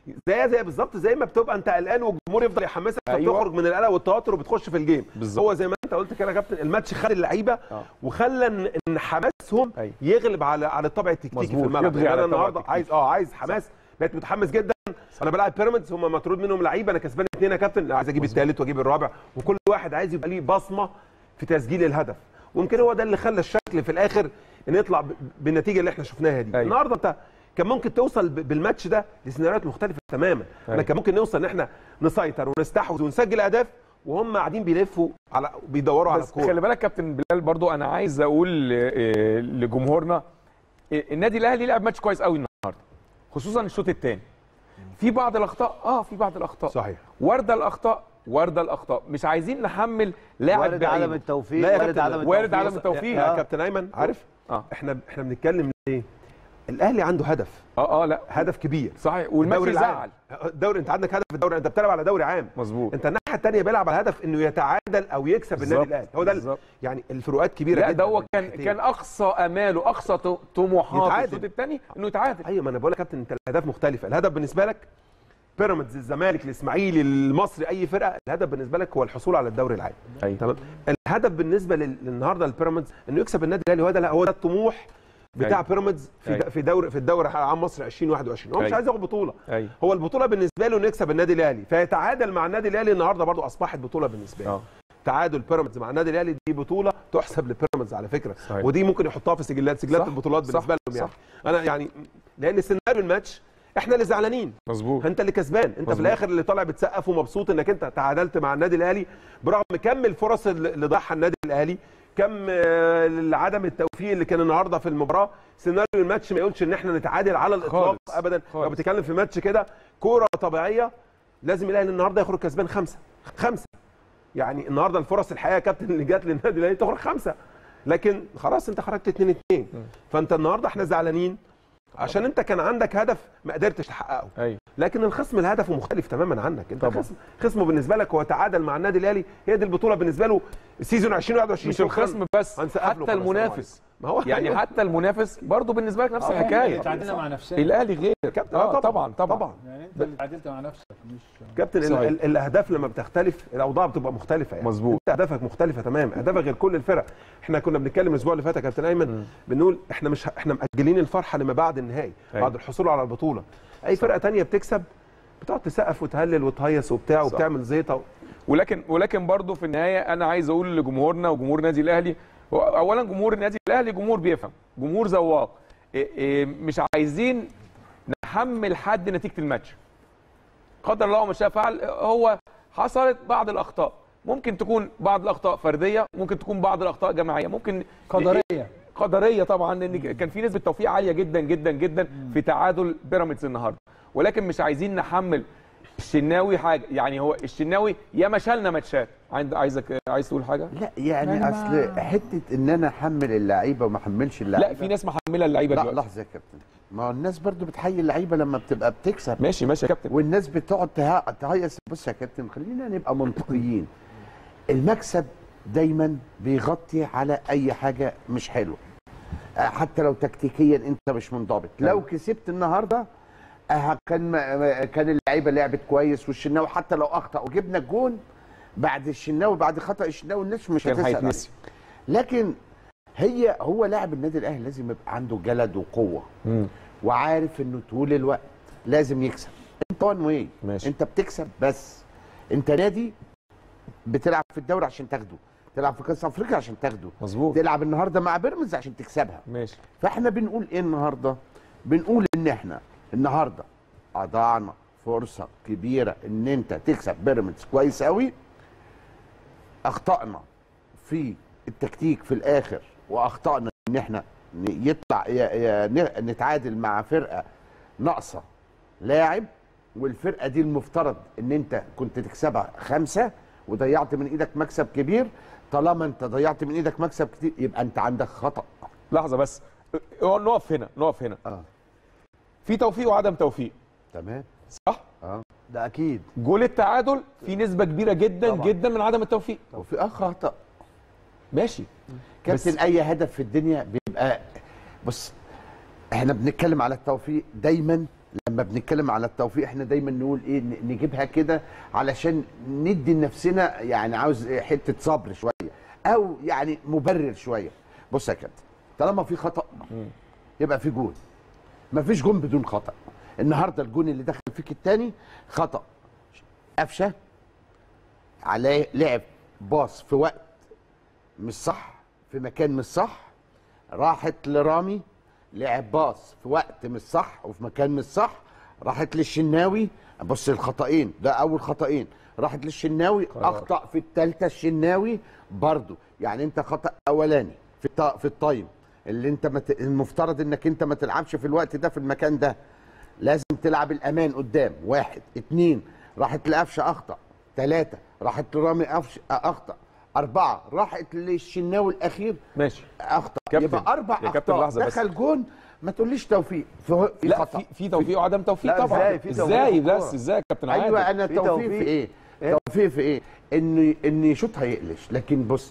زي زي بالظبط زي ما بتبقى انت قلقان والجمهور يفضل يحمسك أيوة. فبتخرج من القلق والتوتر وبتخش في الجيم بالظبط. هو زي ما انت قلت كده يا كابتن الماتش خد اللعيبه آه. وخلى ان إن حماسهم أيوة. يغلب على على الطبع التكتيكي في مظبوط. الملعب يطغي يعني على انا الطبع النهارده التكتيكي. عايز اه عايز حماس بقيت متحمس جدا انا بلعب بيراميدز هم مطرود منهم لعيبه انا كسبان اثنين يا كابتن عايز اجيب الثالث واجيب الرابع وكل واحد عايز يبقى ليه بصمه في تسجيل الهدف ويمكن هو ده اللي خلى الشكل في الاخر ان يطلع ب- بالنتيجه اللي احنا شفناها دي أيوة. النهارده انت كان ممكن توصل ب- بالماتش ده لسيناريوهات مختلفه تماما انا أيوة. كان ممكن نوصل ان احنا نسيطر ونستحوذ ونسجل اهداف وهم قاعدين بيلفوا على بيدوروا على بس الكوره خلي بالك كابتن بلال برضو انا عايز اقول آه، لجمهورنا آه، النادي الاهلي لعب ماتش كويس قوي النهارده خصوصا الشوط الثاني في بعض الاخطاء اه في بعض الاخطاء صحيح وارده الاخطاء وارده الاخطاء مش عايزين نحمل لاعب وارد بعينه. عدم التوفيق لا يا وارد كابتن، عدم التوفيق وارد عدم التوفيق. يا آه. كابتن ايمن عارف اه احنا احنا بنتكلم ليه الاهلي عنده هدف اه اه لا هدف كبير صحيح والماتش الدوري يزعل العام الدوري انت عندك هدف في الدوري انت بتلعب على دوري عام مظبوط انت الناحيه الثانيه بيلعب على هدف انه يتعادل او يكسب النادي بالظبط، الاهلي هو ده ال- بالظبط. يعني الفروقات كبيره لا جدا ده هو بين كان الناحيتين. كان اقصى اماله اقصى ط- طموحاته في يتعادل. الشوط الثاني انه يتعادل ايوه ما انا بقول لك يا كابتن انت الاهداف مختلفه الهدف بالنسبه لك بيراميدز الزمالك الاسماعيلي المصري اي فرقه الهدف بالنسبه لك هو الحصول على الدوري العام أيوة. تمام الهدف بالنسبه لل- للنهارده للبيراميدز انه يكسب النادي الاهلي هو ده لا هو ده الطموح بتاع أيوة. بيراميدز في أيوة. د- في دوري في الدوري العام مصر 2021 هو مش أيوة. عايز ياخد بطوله ايوه هو البطوله بالنسبه له انه يكسب النادي الاهلي فيتعادل مع النادي الاهلي النهارده برضو اصبحت بطوله بالنسبه له اه تعادل بيراميدز مع النادي الاهلي دي بطوله تحسب لبيراميدز على فكره صحيح. ودي ممكن يحطها في سجلات سجلات صح، البطولات صح، بالنسبه لهم يعني صح. انا يعني لان سيناريو الماتش احنا اللي زعلانين مظبوط انت اللي كسبان انت مظبوط. في الاخر اللي طالع بتسقف ومبسوط انك انت تعادلت مع النادي الاهلي برغم كم الفرص اللي اللي ضيعها النادي الاهلي كم آه، عدم التوفيق اللي كان النهارده في المباراه سيناريو الماتش ما يقولش ان احنا نتعادل على الاطلاق خالص، ابدا لو خالص. بتتكلم في ماتش كده كوره طبيعيه لازم الاهلي النهارده يخرج كسبان خمسه خمسه يعني النهارده الفرص الحقيقه يا كابتن اللي جات للنادي الاهلي تخرج خمسه لكن خلاص انت خرجت 2 2 فانت النهارده احنا زعلانين عشان انت كان عندك هدف ما قدرتش تحققه ايوه لكن الخصم الهدف مختلف تماما عنك انت طبعا. خصم خصمه بالنسبه لك هو تعادل مع النادي الاهلي هي دي البطوله بالنسبه له السيزون 2021 مش شكراً. الخصم بس هنسقف له حتى خلاص، المنافس ما هو يعني حتى المنافس برضه بالنسبه لك نفس آه، الحكايه تعادلنا مع نفسنا الاهلي غير كابتن اه طبعا طبعا طبعا يعني انت اللي تعادلت مع نفسك مش كابتن ال- صحيح. ال- الاهداف لما بتختلف الاوضاع بتبقى مختلفه يعني مظبوط. انت اهدافك مختلفه تمام اهدافك غير كل الفرق احنا كنا بنتكلم الاسبوع اللي فات يا كابتن ايمن بنقول احنا مش احنا مأجلين الفرحه لما بعد النهائي أيوة. بعد الحصول على البطوله اي فرقه تانية بتكسب بتقعد تسقف وتهلل وتهيص وبتاع صح. وبتعمل زيطه ولكن ولكن برضه في النهايه انا عايز اقول لجمهورنا وجمهور النادي الاهلي هو اولا جمهور النادي الاهلي جمهور بيفهم جمهور ذواق إيه إيه مش عايزين نحمل حد نتيجه الماتش قدر الله ما شاء فعل هو حصلت بعض الاخطاء ممكن تكون بعض الاخطاء فرديه ممكن تكون بعض الاخطاء جماعيه ممكن قدريه قدريه طبعا لان كان في نسبه توفيق عاليه جدا جدا جدا في تعادل بيراميدز النهارده ولكن مش عايزين نحمل الشناوي حاجه يعني هو الشناوي ياما شالنا ماتشات عند عايزك عايز تقول حاجه لا يعني, يعني ما- اصل حته ان انا احمل اللعيبه وما احملش اللعيبه لا في ناس محمله اللعيبه لا دلوقتي لحظه يا كابتن ما هو الناس برضو بتحيي اللعيبه لما بتبقى بتكسب ماشي ماشي يا كابتن والناس بتقعد ته- تهيص بص يا كابتن خلينا نبقى منطقيين المكسب دايما بيغطي على اي حاجه مش حلوه آه، حتى لو تكتيكيا انت مش منضبط لو كسبت النهارده آه، كان ما- كان اللعيبه لعبت كويس والشناوي حتى لو اخطا وجبنا الجون بعد الشناوي بعد خطا الشناوي الناس مش كان هتسال عليه. هيتنسي لكن هي هو لاعب النادي الاهلي لازم يبقى عنده جلد وقوه مم. وعارف انه طول الوقت لازم يكسب انت وان واي ماشي. انت بتكسب بس انت نادي بتلعب في الدوري عشان تاخده تلعب في كاس افريقيا عشان تاخده مظبوط تلعب النهارده مع بيراميدز عشان تكسبها ماشي فاحنا بنقول ايه النهارده بنقول ان احنا النهارده اضعنا فرصه كبيره ان انت تكسب بيراميدز كويس قوي اخطانا في التكتيك في الاخر واخطانا ان احنا ن- يطلع ي- ي- ن- نتعادل مع فرقه ناقصه لاعب والفرقه دي المفترض ان انت كنت تكسبها خمسه وضيعت من ايدك مكسب كبير طالما انت ضيعت من ايدك مكسب كتير يبقى انت عندك خطا لحظه بس اه، نقف هنا نقف هنا اه في توفيق وعدم توفيق تمام صح ده اكيد جول التعادل في نسبه كبيره جدا طبعا. جدا من عدم التوفيق وفي اخ خطا ماشي كابتن بس- اي هدف في الدنيا بيبقى بص احنا بنتكلم على التوفيق دايما لما لما بنتكلم على التوفيق احنا دايما نقول ايه ن- نجيبها كده علشان ندي لنفسنا يعني عاوز إيه حته صبر شويه او يعني مبرر شويه بص يا كابتن طالما في خطا يبقى في جون مفيش جون بدون خطا النهارده الجون اللي دخل فيك الثاني خطا قفشه عليه لعب باص في وقت مش صح في مكان مش صح راحت لرامي لعب باص في وقت مش صح وفي مكان مش صح راحت للشناوي بص الخطأين ده اول خطأين راحت للشناوي اخطا في الثالثه الشناوي برضو يعني انت خطأ اولاني في الط- في التايم اللي انت مت... المفترض انك انت ما تلعبش في الوقت ده في المكان ده لازم تلعب الامان قدام واحد اتنين راحت لقفشه اخطا ثلاثه راحت لرامي قفش اخطا اربعه راحت للشناوي الاخير ماشي اخطا كابتن، يبقى اربع يا كابتن اخطاء لحظة بس. دخل جون ما تقوليش توفيق في, في لا خطا في في توفيق وعدم توفيق لا، طبعا إزاي؟ في توفيق ازاي في بس الكورة. ازاي يا كابتن عادل ايوه انا في توفيق توفيق. في ايه؟ إيه؟ توفيق في ايه؟ ان ان يشوط هيقلش لكن بص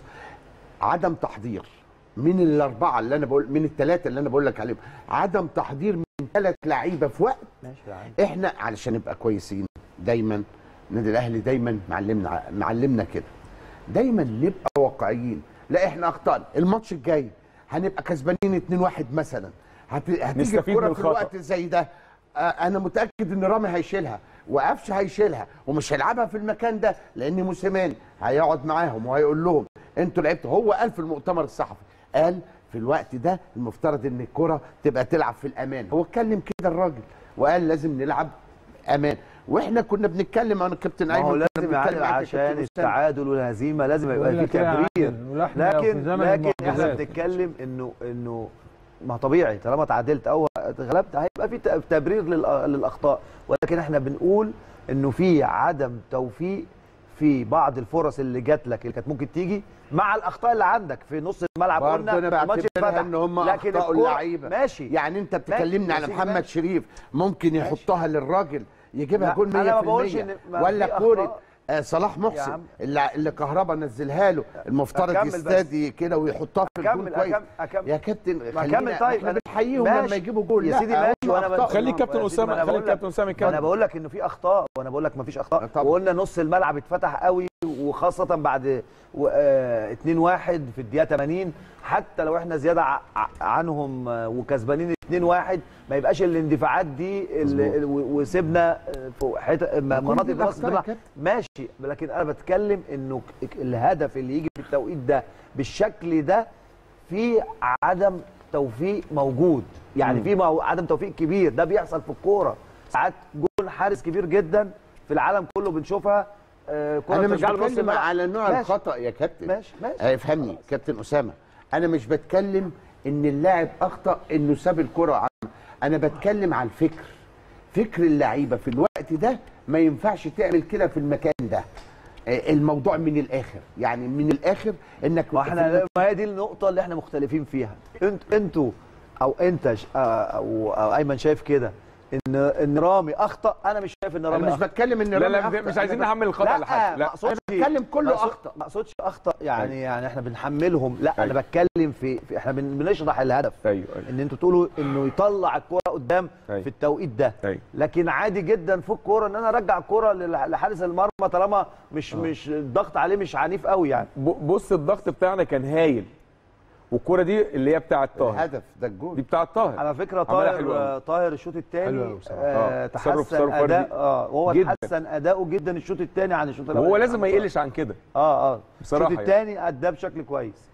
عدم تحضير من الاربعه اللي انا بقول من الثلاثه اللي انا بقول لك عليهم عدم تحضير من ثلاث لعيبه في وقت ماشي يا عم. احنا علشان نبقى كويسين دايما النادي الاهلي دايما معلمنا معلمنا كده دايما نبقى واقعيين لا احنا اخطانا الماتش الجاي هنبقى كسبانين 2-1 مثلا هت... هتيجي نستفيد الكوره من في الخطأ. الوقت زي ده آه، انا متاكد ان رامي هيشيلها وقفش هيشيلها ومش هيلعبها في المكان ده لان موسيماني هيقعد معاهم وهيقول لهم انتوا لعبتوا هو قال في المؤتمر الصحفي قال في الوقت ده المفترض ان الكره تبقى تلعب في الامان هو اتكلم كده الراجل وقال لازم نلعب امان واحنا كنا بنتكلم انا كابتن ما ايمن هو كنا لازم بنتكلم يعادل معاك يا عشان كابتن أسامة. التعادل والهزيمه لازم يبقى بقول في لك إيه يا تبرير عادل، ولحنا في لكن زمن لكن احنا المعجزات. بنتكلم انه انه ما طبيعي طالما تعادلت او اتغلبت هيبقى في ت- تبرير للأ- للاخطاء ولكن احنا بنقول انه في عدم توفيق في بعض الفرص اللي جات لك اللي كانت ممكن تيجي مع الاخطاء اللي عندك في نص الملعب برضه قلنا انا الماتش بعتبرها اتفتح ان هم لكن اخطاوا الكرة- اللعيبه ماشي يعني انت بتكلمني يا على سيدي محمد ماشي. شريف ممكن ماشي. يحطها للراجل يجيبها لا، جول 100% أنا ما بقولش إن ما ولا في كوره أخطاء. آه، صلاح يا محسن عم. اللي, اللي كهربا نزلها له المفترض أكمل بس. يستادي كده ويحطها في الجول اكمل كويس اكمل اكمل يا كابتن ما خلينا أكمل طيب، احنا أنا- بنحييهم ماشي. لما يجيبوا جول يا لا سيدي هم ماشي وأنا أخطأوا. بس- خلي الكابتن يا سيدي، ما اسامه أنا خلي بقول لك- الكابتن اسامه ما انا يتكلم بقول لك انه في اخطاء وانا بقول لك ما فيش اخطاء طبعا. وقلنا نص الملعب اتفتح قوي وخاصه بعد و- آه، 2-1 في الدقيقه 80 حتى لو احنا زياده ع- ع- عنهم آه، وكسبانين 2-1 ما يبقاش الاندفاعات دي ال- ال- و- وسيبنا آه، فوق حتة م- مناطق دي في نص أخطاء يا الملعب كابتن. ماشي لكن انا بتكلم انه ك- الهدف اللي يجي في التوقيت ده بالشكل ده في عدم توفيق موجود يعني في مو- عدم توفيق كبير ده بيحصل في الكوره ساعات جون حارس كبير جدا في العالم كله بنشوفها آه، كرة انا مش ترجع له نص بتكلم الملعب. على نوع ماشي. الخطا يا كابتن ماشي ماشي آه، افهمني كابتن اسامه انا مش بتكلم ان اللاعب اخطا انه ساب الكره عم انا بتكلم على الفكر فكر اللعيبه في الوقت ده ما ينفعش تعمل كده في المكان ده آه، الموضوع من الاخر يعني من الاخر انك ما احنا ما هي دي النقطة اللي احنا مختلفين فيها انت انتوا او انت ش- آه، او, أو ايمن شايف كده ان ان رامي اخطا انا مش شايف ان رامي انا مش أخطأ. بتكلم ان لا رامي لا أخطأ. مش عايزين أنا نحمل الخطا لا لحد ما لا اقصدش بتكلم كله ما أقصد- أخطأ. ما اقصدش اخطا يعني أيوة. يعني احنا بنحملهم لا أيوة. انا بتكلم في, في احنا بن- بنشرح الهدف ايوه ايوه ان انتوا تقولوا انه يطلع الكرة قدام أيوة. في التوقيت ده أيوة. لكن عادي جدا في الكوره ان انا ارجع الكوره لل- لحارس المرمى طالما مش مش الضغط عليه مش عنيف قوي يعني ب- بص الضغط بتاعنا كان هايل والكره دي اللي هي بتاعه طاهر الهدف ده الجول دي بتاعه طاهر على فكره عملها حلو طاهر أوي. طاهر الشوط حلو الثاني أوي بصراحة. آه آه، تصرف- تحسن تصرف فردي اداء اه وهو جداً. تحسن اداؤه جدا الشوط الثاني عن الشوط الاول وهو لازم ما يقلش عن كده اه اه بصراحة الشوط الثاني اداه بشكل كويس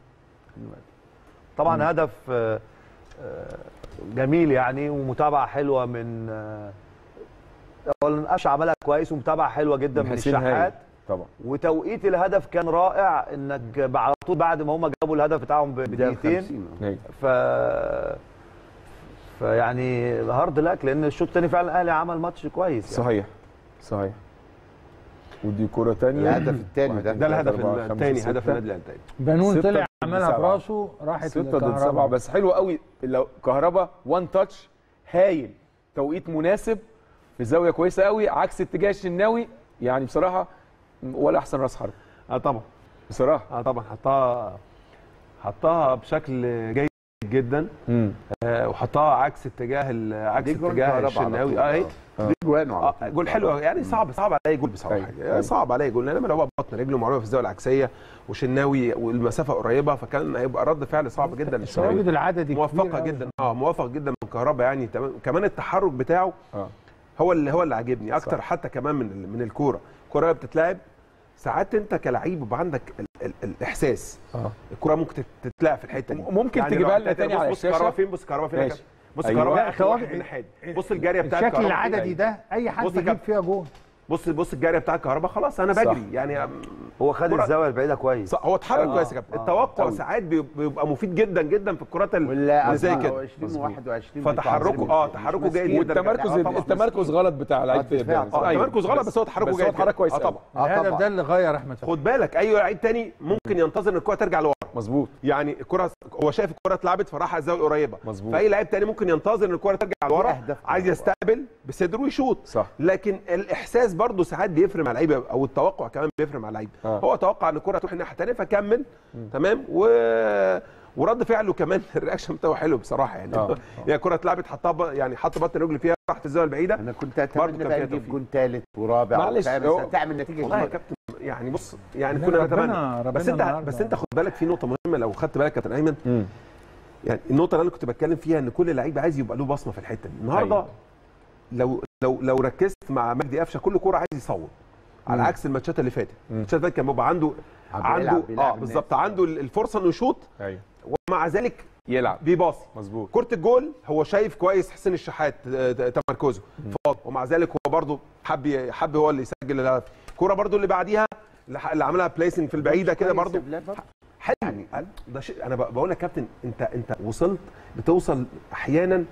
طبعا هدف آه آه جميل يعني ومتابعه حلوه من آه اولا قفشه عملها كويس ومتابعه حلوه جدا من من حسين هايل. الشحات طبعا وتوقيت الهدف كان رائع انك على طول بعد ما هم جابوا الهدف بتاعهم ب- بدقيقتين أيوة. ف فيعني هارد لك لان الشوط الثاني فعلا الاهلي عمل ماتش كويس يعني. صحيح صحيح ودي كره ثانيه الهدف الثاني ده ده الهدف أربعة، خمسة، الثاني ستة. هدف النادي الاهلي الثاني بنون ستة طلع ضد عملها سبعة. براسه راحت 6 ضد للكهرباء. 7 بس حلو قوي لو كهربا وان تاتش هايل توقيت مناسب في زاويه كويسه قوي عكس اتجاه الشناوي يعني بصراحه ولا احسن راس حرب اه طبعا بصراحه اه طبعا حطها حطها بشكل جيد جدا مم. آه وحطها عكس اتجاه ال- عكس دي جول اتجاه كهربا على الشناوي طول. اه اهي دي جوانه على آه طول. جول حلو أوي. يعني صعب صعب عليا جول بصراحه أيوة، يعني أيوة. صعب عليا جول لان لو هو بطن رجله معروفه في الزاويه العكسيه وشناوي والمسافه قريبه فكان هيبقى رد فعل صعب جدا للشناوي التواجد العددي موفقه كبير أوي. جدا اه موفق جدا من كهربا يعني تمام كمان التحرك بتاعه اه هو اللي هو اللي عاجبني اكتر صح. حتى كمان من ال- من الكوره الكوره وهي بتتلعب ساعات انت كلعيب بيبقى عندك ال ال الاحساس اه الكوره ممكن تت- تتلعب في الحته دي ممكن لو تجيبها أنت لنا تاني بص- على بص الشاشة. كهربا فين بص كهربا فين يا ماشي. كابتن؟ بص أيوة. كهربا لا، آخر واحد كواجب- من الناحيه دي بص الجاريه بتاعت الشكل كهربا العددي ده اي حد بص يا يجيب كابتن. فيها جول بص بص الجاريه بتاعت كهربا خلاص انا صح. بجري يعني هو خد كرة- الزاويه البعيده كويس صح، هو اتحرك آه، كويس يا كابتن آه، التوقع أوي. ساعات بي- بيبقى مفيد جدا جدا في الكرات ال- واللي اللي زي كده 20 21 فتحركه اه تحركه جيد جدا والتمركز آه، طبعاً. التمركز غلط بتاع لعيب الدفاع بيراميدز. اه أيوة. التمركز غلط بس هو تحركه بس جيد هو اتحرك جدا. كويس اه أوي. طبعا الهدف ده اللي غير احمد فتحي خد بالك اي لعيب تاني ممكن ينتظر ان الكره ترجع لورا مظبوط يعني الكره هو شايف الكره اتلعبت فراح على الزاويه القريبه مظبوط. فاي لعيب تاني ممكن ينتظر ان الكره ترجع لورا أهداف عايز كورة. يستقبل بصدره ويشوط صح. لكن الاحساس برضه ساعات بيفرق مع اللعيبه او التوقع كمان بيفرق مع اللعيب آه. هو توقع ان الكره تروح الناحيه الثانيه فكمل تمام و ورد فعله كمان الرياكشن بتاعه حلو بصراحه يعني آه. يعني الكره اتلعبت حطها ب- يعني حط بطن رجله فيها راحت الزاويه البعيده انا كنت برضه اتمنى كان بقى فيها نجيب توفيق. جون ثالث ورابع معلش، وخامس هو- هتعمل نتيجه والله يا كبيره كابتن يعني بص يعني لا، كنا ربنا- نتمنى ربنا بس انت النهاردة. بس انت خد بالك في نقطه مهمه لو خدت بالك يا كابتن ايمن مم. يعني النقطه اللي انا كنت بتكلم فيها ان كل لعيب عايز يبقى له بصمه في الحته دي النهارده أيوة. لو لو لو ركزت مع مجدي قفشه كل كوره عايز يصوب على مم. عكس الماتشات اللي فاتت مم. الماتشات اللي فاتت كان بيبقى عنده عم عنده بيلعب- بيلعب اه الناس. بالظبط عنده الفرصه انه يشوط ايوه ومع ذلك يلعب بيباصي مظبوط كره الجول هو شايف كويس حسين الشحات آه، تمركزه فاضي ومع ذلك هو برضه حب حب هو اللي يسجل الهدف الكوره برضه اللي بعديها اللي ح- اللي عملها بليسنج في البعيده كده برضه حلو يعني ده شيء انا ب- بقول لك يا كابتن انت انت وصلت بتوصل احيانا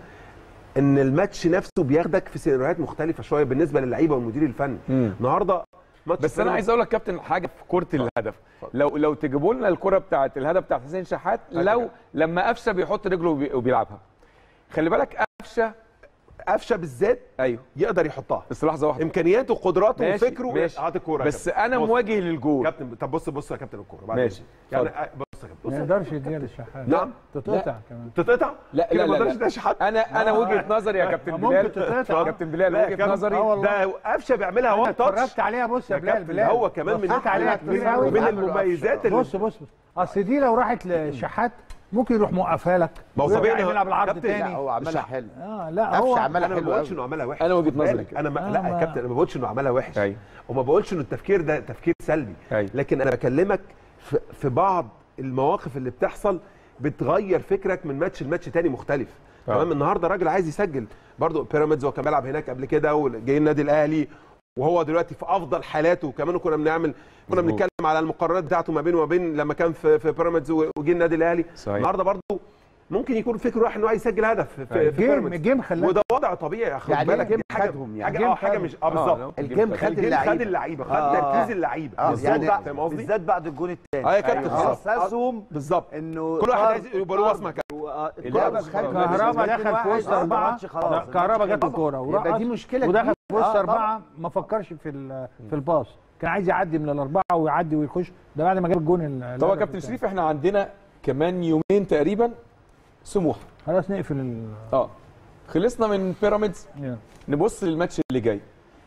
ان الماتش نفسه بياخدك في سيناريوهات مختلفه شويه بالنسبه للعيبه والمدير الفني مم. النهارده ماتش بس انا عايز اقول لك كابتن حاجه في كره الهدف لو لو تجيبوا لنا الكره بتاعه الهدف بتاع حسين شحات لو لما قفشه بيحط رجله وبي- وبيلعبها خلي بالك قفشه قفشه بالذات ايوه يقدر يحطها بس لحظه واحده امكانياته وقدراته ماشي، وفكره ماشي. هات الكوره يا بس كابتن. انا بص. مواجه للجول كابتن طب بص بص يا كابتن الكوره بعد ماشي. يعني اتفضل. آه، بص يا كابتن ما بص يقدرش يديها للشحات نعم تتقطع كمان تتقطع لا كده لا ما لا, اقدرش لا. اشحت انا انا وجهه نظري يا كابتن ممكن بلال تتقطع. كابتن بلال لا يا وجهه كابتن، نظري آه والله. ده قفشه بيعملها انا وان تاتش اتفرجت عليها بص يا يا بلال كابتن، بلال هو كمان من بصيت عليها كتير قوي ومن المميزات اللي بص بص بص اصل دي لو راحت للشحات ممكن يروح موقفها لك ما هو ويرجع طبيعي يلعب العرض كابتن، لا تاني هو عملها الشح- حلو اه لا هو قفشه عملها انا ما حلو بقولش قوي انه عملها وحش أنا وجهة خد بالك، نظري كده. انا ما آه، لا ما- يا كابتن انا ما بقولش انه عملها وحش أيوة. وما بقولش انه التفكير ده تفكير سلبي أيوة. لكن انا بكلمك في, في بعض المواقف اللي بتحصل بتغير فكرك من ماتش لماتش تاني مختلف آه. تمام النهارده راجل عايز يسجل برضه بيراميدز هو كان بيلعب هناك قبل كده وجاي النادي الاهلي وهو دلوقتي في افضل حالاته كمان كنا بنعمل كنا مظبوط. بنتكلم على المقارنات بتاعته ما بينه وما بين لما كان في, في بيراميدز وجه النادي الاهلي صحيح. النهارده برضه ممكن يكون فكره واحد انه عايز يسجل هدف في, في الجيم بيراميدز الجيم خلاك وده وضع طبيعي خد يعني بالك الجيم دي حاجه خدهم يعني. حاجه الجيم اه حاجه خدهم. مش اه بالظبط الجيم خد الجيم اللعيبه خد اللعيبه خد آه. تركيز اللعيبه اه بالظبط يعني فاهم قصدي؟ بالذات بعد الجون الثاني اه يا كابتن آه. بالظبط. احساسهم بالظبط انه كل واحد طرد- عايز يبقى له طرد بصمه كده و- آه، اللعبة طرد. خارجة. كهربا بالنسبة دخل في لواحد، وسط آه، اربعه الماتش خلاص. لا، كهربا جت الكوره يبقى دي ورقص مشكله ودخل كبيرة. في وسط آه، اربعه ما فكرش في ال- في الباص كان عايز يعدي من الاربعه ويعدي ويخش ده بعد ما جاب الجون ال- طبعا الهدف كابتن التاني. شريف احنا عندنا كمان يومين تقريبا سموحه خلاص نقفل ال اه خلصنا من بيراميدز يلا. نبص للماتش اللي جاي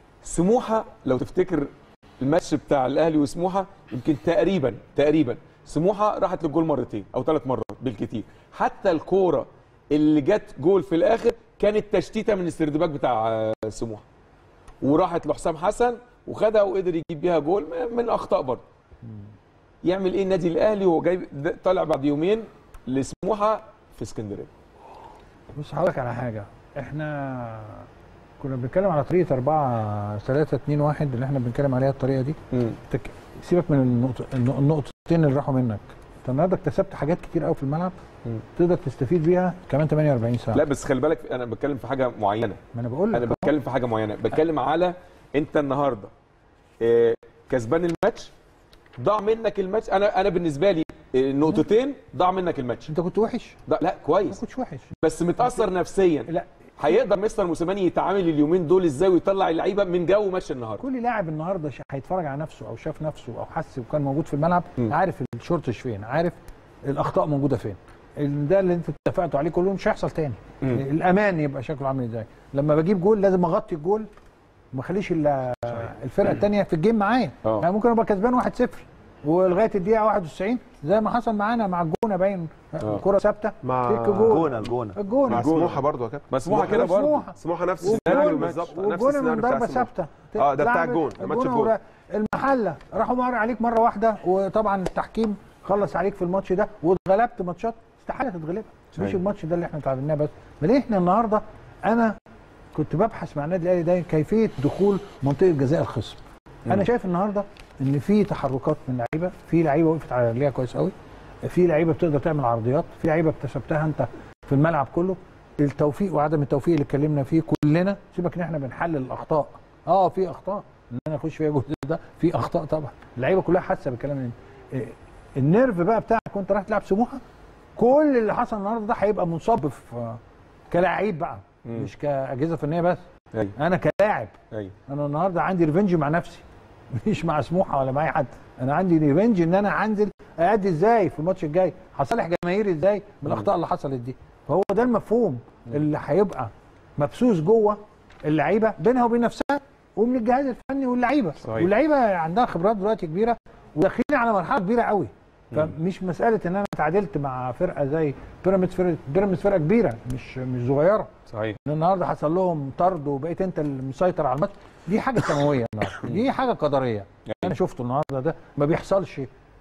سموحه لو تفتكر الماتش بتاع الاهلي وسموحه يمكن تقريبا تقريبا سموحه راحت للجول مرتين او ثلاث مرات بالكتير حتى الكوره اللي جت جول في الاخر كانت تشتيته من السردباك بتاع آه، سموحه وراحت لحسام حسن وخدها وقدر يجيب بيها جول من اخطاء برضه يعمل ايه النادي الاهلي وهو جاي ده- طالع بعد يومين لسموحه في اسكندريه بص هقول لك على حاجه احنا كنا بنتكلم على طريقه 4 3 2 1 اللي احنا بنتكلم عليها الطريقه دي تك... سيبك من النقطة النق- النقطتين اللي راحوا منك انت النهارده اكتسبت حاجات كتير قوي في الملعب مم. تقدر تستفيد بيها كمان 48 ساعه لا بس خلي بالك انا بتكلم في حاجه معينه ما انا بقول لك انا أهو. بتكلم في حاجه معينه بتكلم على انت النهارده آه، كسبان الماتش ضاع منك الماتش انا انا بالنسبه لي آه، نقطتين ضاع منك الماتش انت كنت وحش ضاع- لا ما كويس كنتش وحش بس متاثر نفسيا لا هيقدر مستر موسيماني يتعامل اليومين دول ازاي ويطلع اللعيبه من جو ماتش النهارده كل لاعب النهارده ش- هيتفرج على نفسه او شاف نفسه او حس وكان موجود في الملعب مم. عارف الشورتش فين عارف الاخطاء موجوده فين ال- ده اللي انتوا اتفقتوا عليه كله مش هيحصل تاني مم. الامان يبقى شكله عامل ازاي لما بجيب جول لازم اغطي الجول وما اخليش ال- الفرقه الثانيه في الجيم معايا اه. يعني ممكن ابقى كسبان 1-0 ولغايه الدقيقه 91 زي ما حصل معانا مع الجونه باين اه. كره ثابته مع كيك جول الجونه الجونه الجون مع الجون. سموحه برضه يا كابتن ما سموحه كده برضه سموحة. سموحه نفس وجون- السيناريو بالظبط نفس وجون السيناريو من بتاع ضربه سموحة. ثابته اه ده بتاع لعبت الجون ماتش الجون الجون ورا- المحله راحوا مر عليك مره واحده وطبعا التحكيم خلص عليك في الماتش ده واتغلبت ماتشات استحاله تتغلبها مش صحيح. الماتش ده اللي احنا تعادلناه بس بل احنا النهارده انا كنت ببحث مع النادي الاهلي ده كيفيه دخول منطقه جزاء الخصم انا شايف النهارده ان في تحركات من لعيبه في لعيبه وقفت على رجليها كويس قوي في لعيبه بتقدر تعمل عرضيات في لعيبه اكتسبتها انت في الملعب كله التوفيق وعدم التوفيق اللي اتكلمنا فيه كلنا سيبك ان احنا بنحلل الاخطاء اه في اخطاء ان انا اخش فيها جول ده في اخطاء طبعا اللعيبه كلها حاسه بالكلام ده إيه، النيرف بقى بتاعك وانت رايح تلعب سموحه كل اللي حصل النهارده ده هيبقى منصب في كلاعب بقى مم. مش كاجهزه فنيه بس ايوه انا كلاعب ايوه انا النهارده عندي ريفنج مع نفسي مش مع سموحه ولا مع اي حد انا عندي ريفنج ان انا هنزل ادي ازاي في الماتش الجاي هصالح جماهيري ازاي من الاخطاء اللي حصلت دي فهو ده المفهوم اللي هيبقى مبسوس جوه اللعيبه بينها وبين نفسها ومن الجهاز الفني واللعيبه صحيح. واللعيبه عندها خبرات دلوقتي كبيره وداخلين على مرحله كبيره قوي فمش مساله ان انا تعادلت مع فرقه زي بيراميدز فرقه بيراميدز فرقه كبيره مش مش صغيره صحيح ان النهارده حصل لهم طرد وبقيت انت المسيطر على الماتش دي حاجه سماويه النهارده دي حاجه قدريه انا شفته النهارده ده ما بيحصلش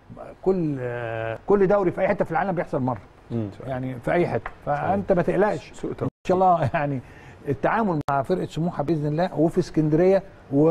كل آه، كل دوري في اي حته في العالم بيحصل مره مم. يعني في اي حته فانت ما تقلقش ان شاء الله يعني التعامل مع فرقه سموحه باذن الله وفي اسكندريه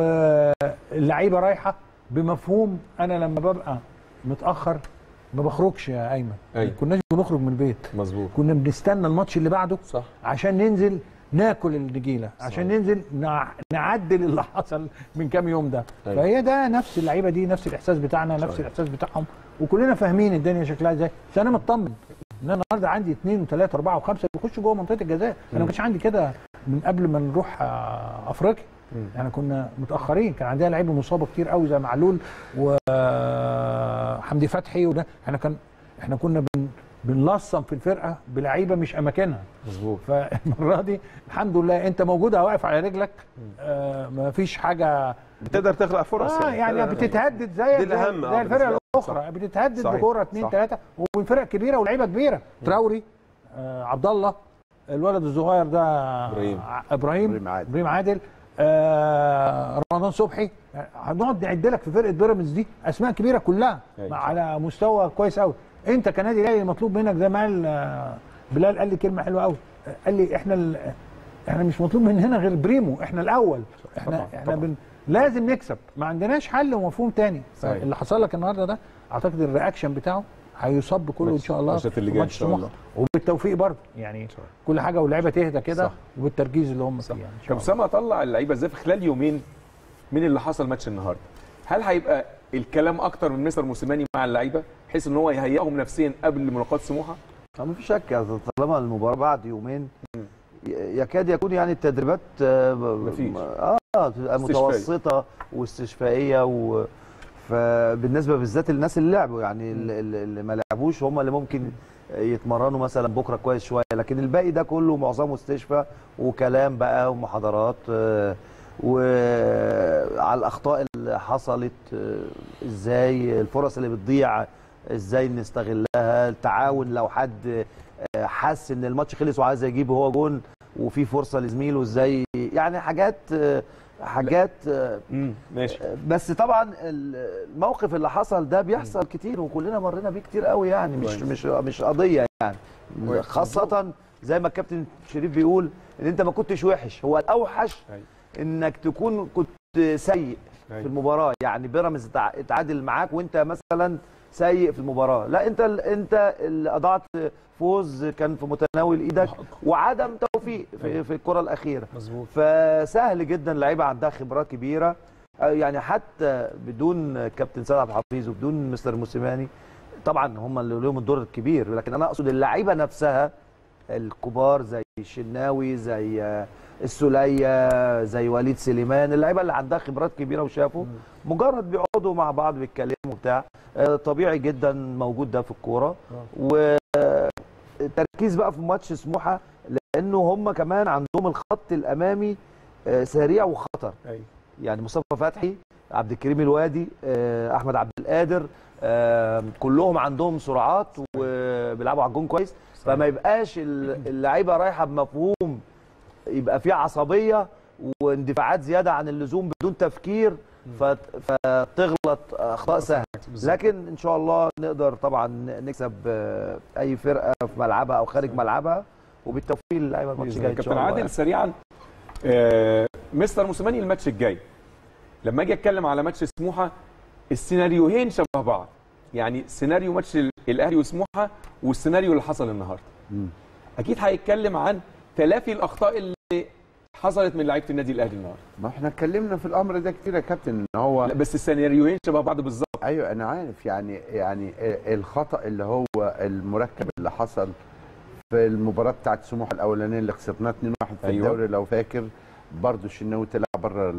واللعيبه رايحه بمفهوم انا لما ببقى متاخر ما بخرجش يا ايمن أيوة. كناش بنخرج من البيت مظبوط كنا بنستنى الماتش اللي بعده صح عشان ننزل ناكل النجيله عشان ننزل نع- نعدل اللي حصل من كام يوم ده أيوة. فهي ده نفس اللعيبه دي نفس الاحساس بتاعنا نفس صحيح. الاحساس بتاعهم وكلنا فاهمين الدنيا شكلها ازاي بس انا مطمن ان انا النهارده عندي اثنين وثلاثه واربعه وخمسه بيخشوا جوه منطقه الجزاء انا ما كانش عندي كده من قبل ما نروح آه، افريقيا احنا كنا متاخرين كان عندنا لعيبه مصابه كتير قوي زي معلول وحمدي فتحي وده احنا كان احنا كنا بن بنلصم في الفرقه بلعيبه مش اماكنها مظبوط فالمره دي الحمد لله انت موجود واقف على رجلك آه ما فيش حاجه بتقدر تخلق فرص اه يعني تقدر- بتتهدد زي دي الأهم، آه، زي الفرق بالنسبة لك. الاخرى بتتهدد صحيح، بكوره اثنين صح. ثلاثه ومن فرق كبيره ولاعيبه كبيره تراوري آه عبد الله الولد الصغير ده إبراهيم. ع- ابراهيم إبراهيم عادل. ابراهيم عادل آه رمضان صبحي يعني هنقعد نعد لك في فرقه بيراميدز دي اسماء كبيره كلها أيوة. مع- على مستوى كويس قوي انت كنادي الاهلي مطلوب منك زي ما قال آه، بلال قال لي كلمه حلوه قوي قال لي احنا ال... احنا مش مطلوب مننا غير بريمو احنا الاول احنا طبعاً، احنا طبعاً. بن... لازم نكسب ما عندناش حل ومفهوم تاني صحيح. اللي حصل لك النهارده ده اعتقد الرياكشن بتاعه هيصب كله ان شاء الله الماتشات اللي في جايه ان ماتش شاء سموحة. الله وبالتوفيق برضه يعني كل حاجه واللعيبه تهدى كده صح. وبالتركيز اللي هم فيه يعني ان شاء طب الله سامع طلع اللعيبه ازاي في خلال يومين من اللي حصل ماتش النهارده هل هيبقى الكلام اكتر من مستر موسيماني مع اللعيبه بحيث ان هو يهيئهم نفسيا قبل ملاقاه سموحه ما فيش شك يعني طالما المباراه بعد يومين ي- يكاد يكون يعني التدريبات آه، ب- مفيش. اه تبقى استشفائية. متوسطه واستشفائيه و فبالنسبه بالذات للناس اللي لعبوا يعني ال- ال- اللي ما لعبوش هم اللي ممكن يتمرنوا مثلا بكره كويس شويه لكن الباقي ده كله معظمه استشفاء وكلام بقى ومحاضرات آه، وعلى الاخطاء اللي حصلت آه، ازاي الفرص اللي بتضيع ازاي نستغلها التعاون لو حد آه، حس ان الماتش خلص وعايز يجيب هو جون وفي فرصه لزميله ازاي يعني حاجات آه، حاجات آه، امم ماشي بس طبعا ال- الموقف اللي حصل ده بيحصل كتير وكلنا مرينا بيه كتير قوي يعني مش كويس. مش مش قضيه يعني كويس. خاصه زي ما الكابتن شريف بيقول ان انت ما كنتش وحش هو الاوحش أيوة. انك تكون كنت سيء أيوة. في المباراه يعني بيراميدز تع- اتعادل معاك وانت مثلا سيء في المباراه لا انت ال- انت اللي اضعت فوز كان في متناول ايدك وعدم توفيق في, في الكره الاخيره مظبوط فسهل جدا لعيبه عندها خبرات كبيره آه، يعني حتى بدون كابتن سيد عبد الحفيظ وبدون مستر موسيماني طبعا هم اللي لهم الدور الكبير لكن انا اقصد اللعيبه نفسها الكبار زي الشناوي زي آه، السوليه زي وليد سليمان اللعيبه اللي عندها خبرات كبيره وشافوا مجرد بيقعدوا مع بعض بيتكلموا بتاع آه، طبيعي جدا موجود ده في الكوره و التركيز بقى في ماتش سموحه لانه هم كمان عندهم الخط الامامي آه، سريع وخطر أيوة. يعني مصطفى فتحي عبد الكريم الوادي آه، احمد عبد القادر آه، كلهم عندهم سرعات وبيلعبوا على الجون كويس فما يبقاش ال- اللعيبه رايحه بمفهوم يبقى في عصبيه واندفاعات زياده عن اللزوم بدون تفكير فت- فتغلط اخطاء سهله لكن ان شاء الله نقدر طبعا نكسب آه، اي فرقه في ملعبها او خارج ملعبها وبالتوفيق للعيبه الماتش الجاي ان شاء كابتن الله عادل يعني. سريعا آه، مستر موسيماني الماتش الجاي لما اجي اتكلم على ماتش سموحه السيناريوهين شبه بعض يعني سيناريو ماتش ال- الاهلي وسموحه والسيناريو اللي حصل النهارده اكيد هيتكلم عن تلافي الاخطاء اللي حصلت من لعيبه النادي الاهلي النهارده ما احنا اتكلمنا في الامر ده كتير يا كابتن ان هو لا بس السيناريوهين شبه بعض بالظبط ايوه انا عارف يعني يعني الخطا اللي هو المركب اللي حصل في المباراه بتاعت سموحه الاولانيه اللي خسرناها 2-1 في أيوة. الدوري لو فاكر برضه الشناوي طلع بره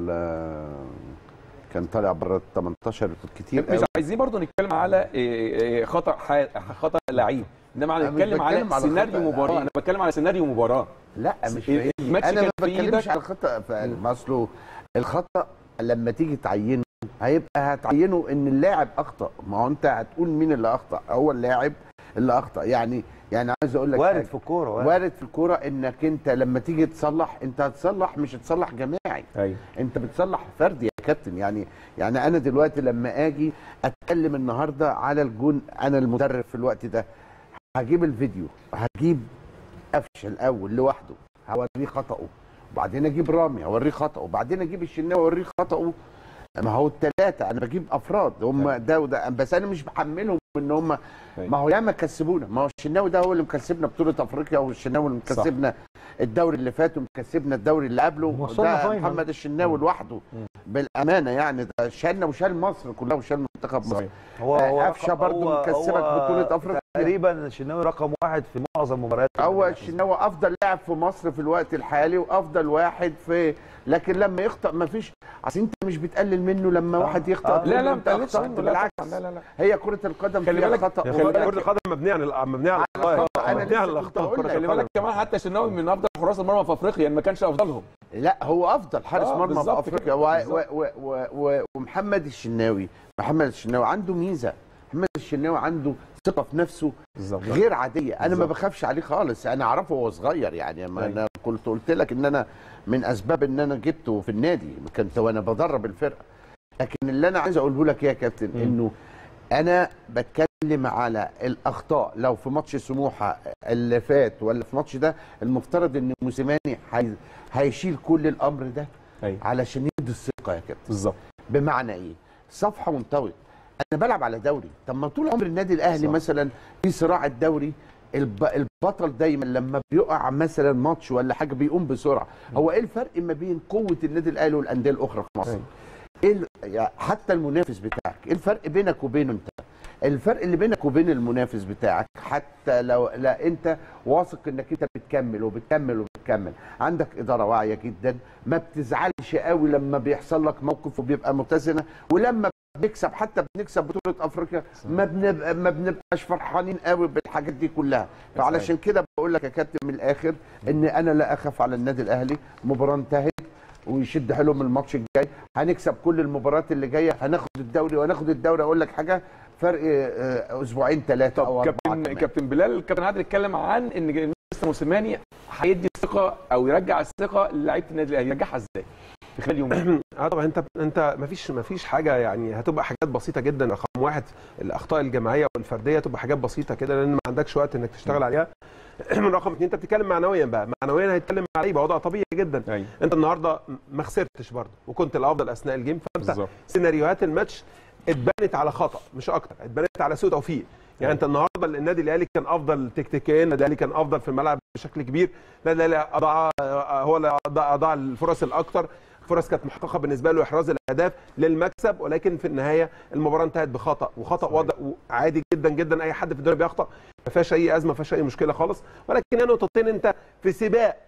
كان طالع بره ال 18 كتير مش قوي. عايزين برضو نتكلم على إيه، إيه، خطا ح- خطا لعيب انما أنا انا مش بتكلم على بتكلم على سيناريو خطأ. مباراه آه. انا بتكلم على سيناريو مباراه لا مش ال- بعيد الماتش انا كان ما في بتكلمش إيدك. على الخطا ف- ما اصله الخطا لما تيجي تعينه هيبقى هتعينه ان اللاعب اخطا ما هو انت هتقول مين اللي اخطا هو اللاعب اللي اخطا يعني يعني عايز اقول لك وارد حاجة. في الكوره وارد. وارد في الكوره انك انت لما تيجي تصلح انت هتصلح مش هتصلح جماعي ايوه انت بتصلح فردي يا كابتن يعني يعني انا دلوقتي لما اجي اتكلم النهارده على الجون انا المدرب في الوقت ده هجيب الفيديو هجيب قفشه الاول لوحده هوريه خطأه وبعدين اجيب رامي اوريه خطأه وبعدين اجيب الشناوي اوريه خطأه ما هو الثلاثه انا بجيب افراد هم ده وده بس انا مش بحملهم ان هم ما هو ياما كسبونا ما هو الشناوي ده هو اللي مكسبنا بطوله افريقيا والشناوي اللي صح. مكسبنا الدوري اللي فات ومكسبنا الدوري اللي قبله وصلنا ده فاينل. محمد الشناوي لوحده بالامانه يعني ده شالنا وشال مصر كلها وشال منتخب مصر صحيح. هو هو قفشه برضه هو- مكسبك هو بطوله افريقيا تقريبا الشناوي رقم واحد في معظم مباريات هو الشناوي افضل لاعب في مصر في الوقت الحالي وافضل واحد في لكن لما يخطا ما فيش اصل انت مش بتقلل منه لما واحد يخطا آه. تقول لا له لا انت ما تقلقش أخطأت. منه، لا بالعكس طبعاً، لا لا لا هي كره القدم خلي فيها بالك- خطا يا خلي خلي بالك- كره القدم مبنيه على مبنيه على الاخطاء أنا مبنيه على لسه كنت الاخطاء هقول كرة لك. خلي القدم. بالك كمان حتى الشناوي من افضل حراس المرمى في افريقيا ما كانش افضلهم لا هو افضل حارس آه، مرمى في بالظبط افريقيا كده، و... بالظبط. و... و... و... ومحمد الشناوي محمد الشناوي عنده ميزه محمد الشناوي عنده ثقه في نفسه بالظبط غير عاديه انا ما بالظبط. بخافش عليه خالص انا اعرفه وهو صغير يعني ما أيوة. انا كنت قلت لك ان انا من اسباب ان انا جبته في النادي كنت وانا بدرب الفرقه لكن اللي انا عايز اقوله لك يا كابتن مم. انه انا بتكلم على الاخطاء لو في ماتش سموحه اللي فات ولا في ماتش ده المفترض ان موسيماني هي- هيشيل كل الامر ده ايوه علشان يدي الثقه يا كابتن بالظبط بمعنى ايه؟ صفحه منطوي انا بلعب على دوري طب ما طول عمر النادي الاهلي صح. مثلا في صراع الدوري الب... البطل دايما لما بيقع مثلا ماتش ولا حاجه بيقوم بسرعه هو ايه الفرق ما بين قوه النادي الاهلي والانديه الاخرى في مصر أيوة. ايه ال... يعني حتى المنافس بتاعك ايه الفرق بينك وبينه انت الفرق اللي بينك وبين المنافس بتاعك حتى لو لا انت واثق انك انت بتكمل وبتكمل وبتكمل عندك اداره واعيه جدا ما بتزعلش قوي لما بيحصل لك موقف وبيبقى متزنه ولما بنكسب حتى بنكسب بطوله افريقيا ما بنبقى ما بنبقاش فرحانين قوي بالحاجات دي كلها فعلشان كده بقول لك يا كابتن من الاخر ان انا لا اخاف على النادي الاهلي مباراه انتهت ويشد حيله من الماتش الجاي هنكسب كل المباريات اللي جايه هناخد الدوري وهناخد الدوري اقول لك حاجه فرق آه، اسبوعين ثلاثه او طب اربعه كابتن كمان. كابتن بلال كابتن عادل اتكلم عن ان مستر موسيماني هيدي الثقه او يرجع الثقه للعيبه النادي الاهلي يرجعها ازاي؟ في خلال يومين اه طبعا انت انت ما فيش ما فيش حاجه يعني هتبقى حاجات بسيطه جدا رقم واحد الاخطاء الجماعيه والفرديه تبقى حاجات بسيطه كده لان ما عندكش وقت انك تشتغل عليها من رقم اثنين انت بتتكلم معنويا بقى معنويا هيتكلم مع لعيبه وضع طبيعي جدا ايوه انت النهارده ما خسرتش برضه وكنت الافضل اثناء الجيم فانت بالظبط سيناريوهات الماتش اتبنت على خطا مش اكتر اتبنت على سوء توفيق يعني انت النهارده النادي الاهلي كان افضل تكتيكيا النادي الاهلي كان افضل في الملعب بشكل كبير النادي الاهلي اضاع هو اللي اضاع أضاع الفرص الاكتر فرص كانت محققه بالنسبه له احراز الاهداف للمكسب ولكن في النهايه المباراه انتهت بخطا وخطا صحيح. واضح وعادي جدا جدا اي حد في الدنيا بيخطا ما فيهاش اي ازمه ما فيهاش اي مشكله خالص ولكن هي نقطتين انت في سباق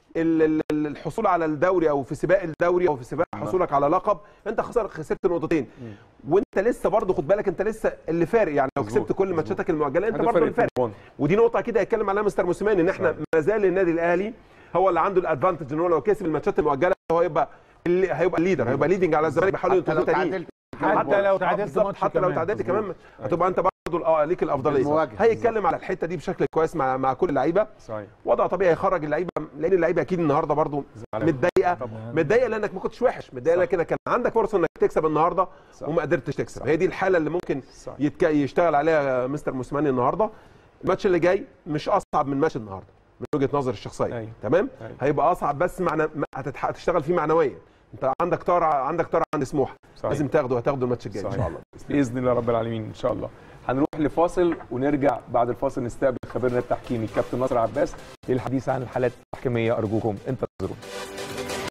ال- ال- ال- الحصول على الدوري او في سباق الدوري او في سباق حصولك على لقب انت خسر خسرت نقطتين وانت لسه برضه خد بالك انت لسه اللي فارق يعني لو مظبوط، كسبت كل مظبوط. ماتشاتك المؤجله انت هدف برضه فرق اللي فارق الجون. ودي نقطه اكيد هيتكلم عليها مستر موسيماني ان احنا صحيح. ما زال النادي الاهلي هو اللي عنده الادفانتج ان هو لو كسب الماتشات المؤجله هو هيبقى اللي هيبقى الليدر هيبقى ليدنج على الزمالك بيحاولوا حتى لو ينقذوه تاني تعادلت حتى لو آه، تعادلت بالظبط، ماتش حتى لو كمان. تعادلت كمان هتبقى انت برضه اه ليك الافضليه المواجهة. هيتكلم على الحته دي بشكل كويس مع مع كل اللعيبه صحيح وضع طبيعي يخرج اللعيبه لان اللعيبه اكيد النهارده برضه زعلان. متضايقه طبعا. متضايقه لانك ما كنتش وحش متضايقه صح. لانك كان عندك فرصه انك تكسب النهارده صح. وما قدرتش تكسب هي دي الحاله اللي ممكن صح. يتك... يشتغل عليها مستر موسيماني النهارده الماتش اللي جاي مش اصعب من ماتش النهارده من وجهه نظري الشخصيه أيوة. تمام أيوة. هيبقى اصعب بس معنى ما- هتتح... هتشتغل فيه معنويا انت عندك طار عندك طار عند سموحه صحيح. لازم تاخده هتاخده الماتش الجاي ان صحيح. شاء الله باذن الله رب العالمين ان شاء الله هنروح لفاصل ونرجع بعد الفاصل نستقبل خبيرنا التحكيمي الكابتن ناصر عباس للحديث عن الحالات التحكيميه ارجوكم انتظرونا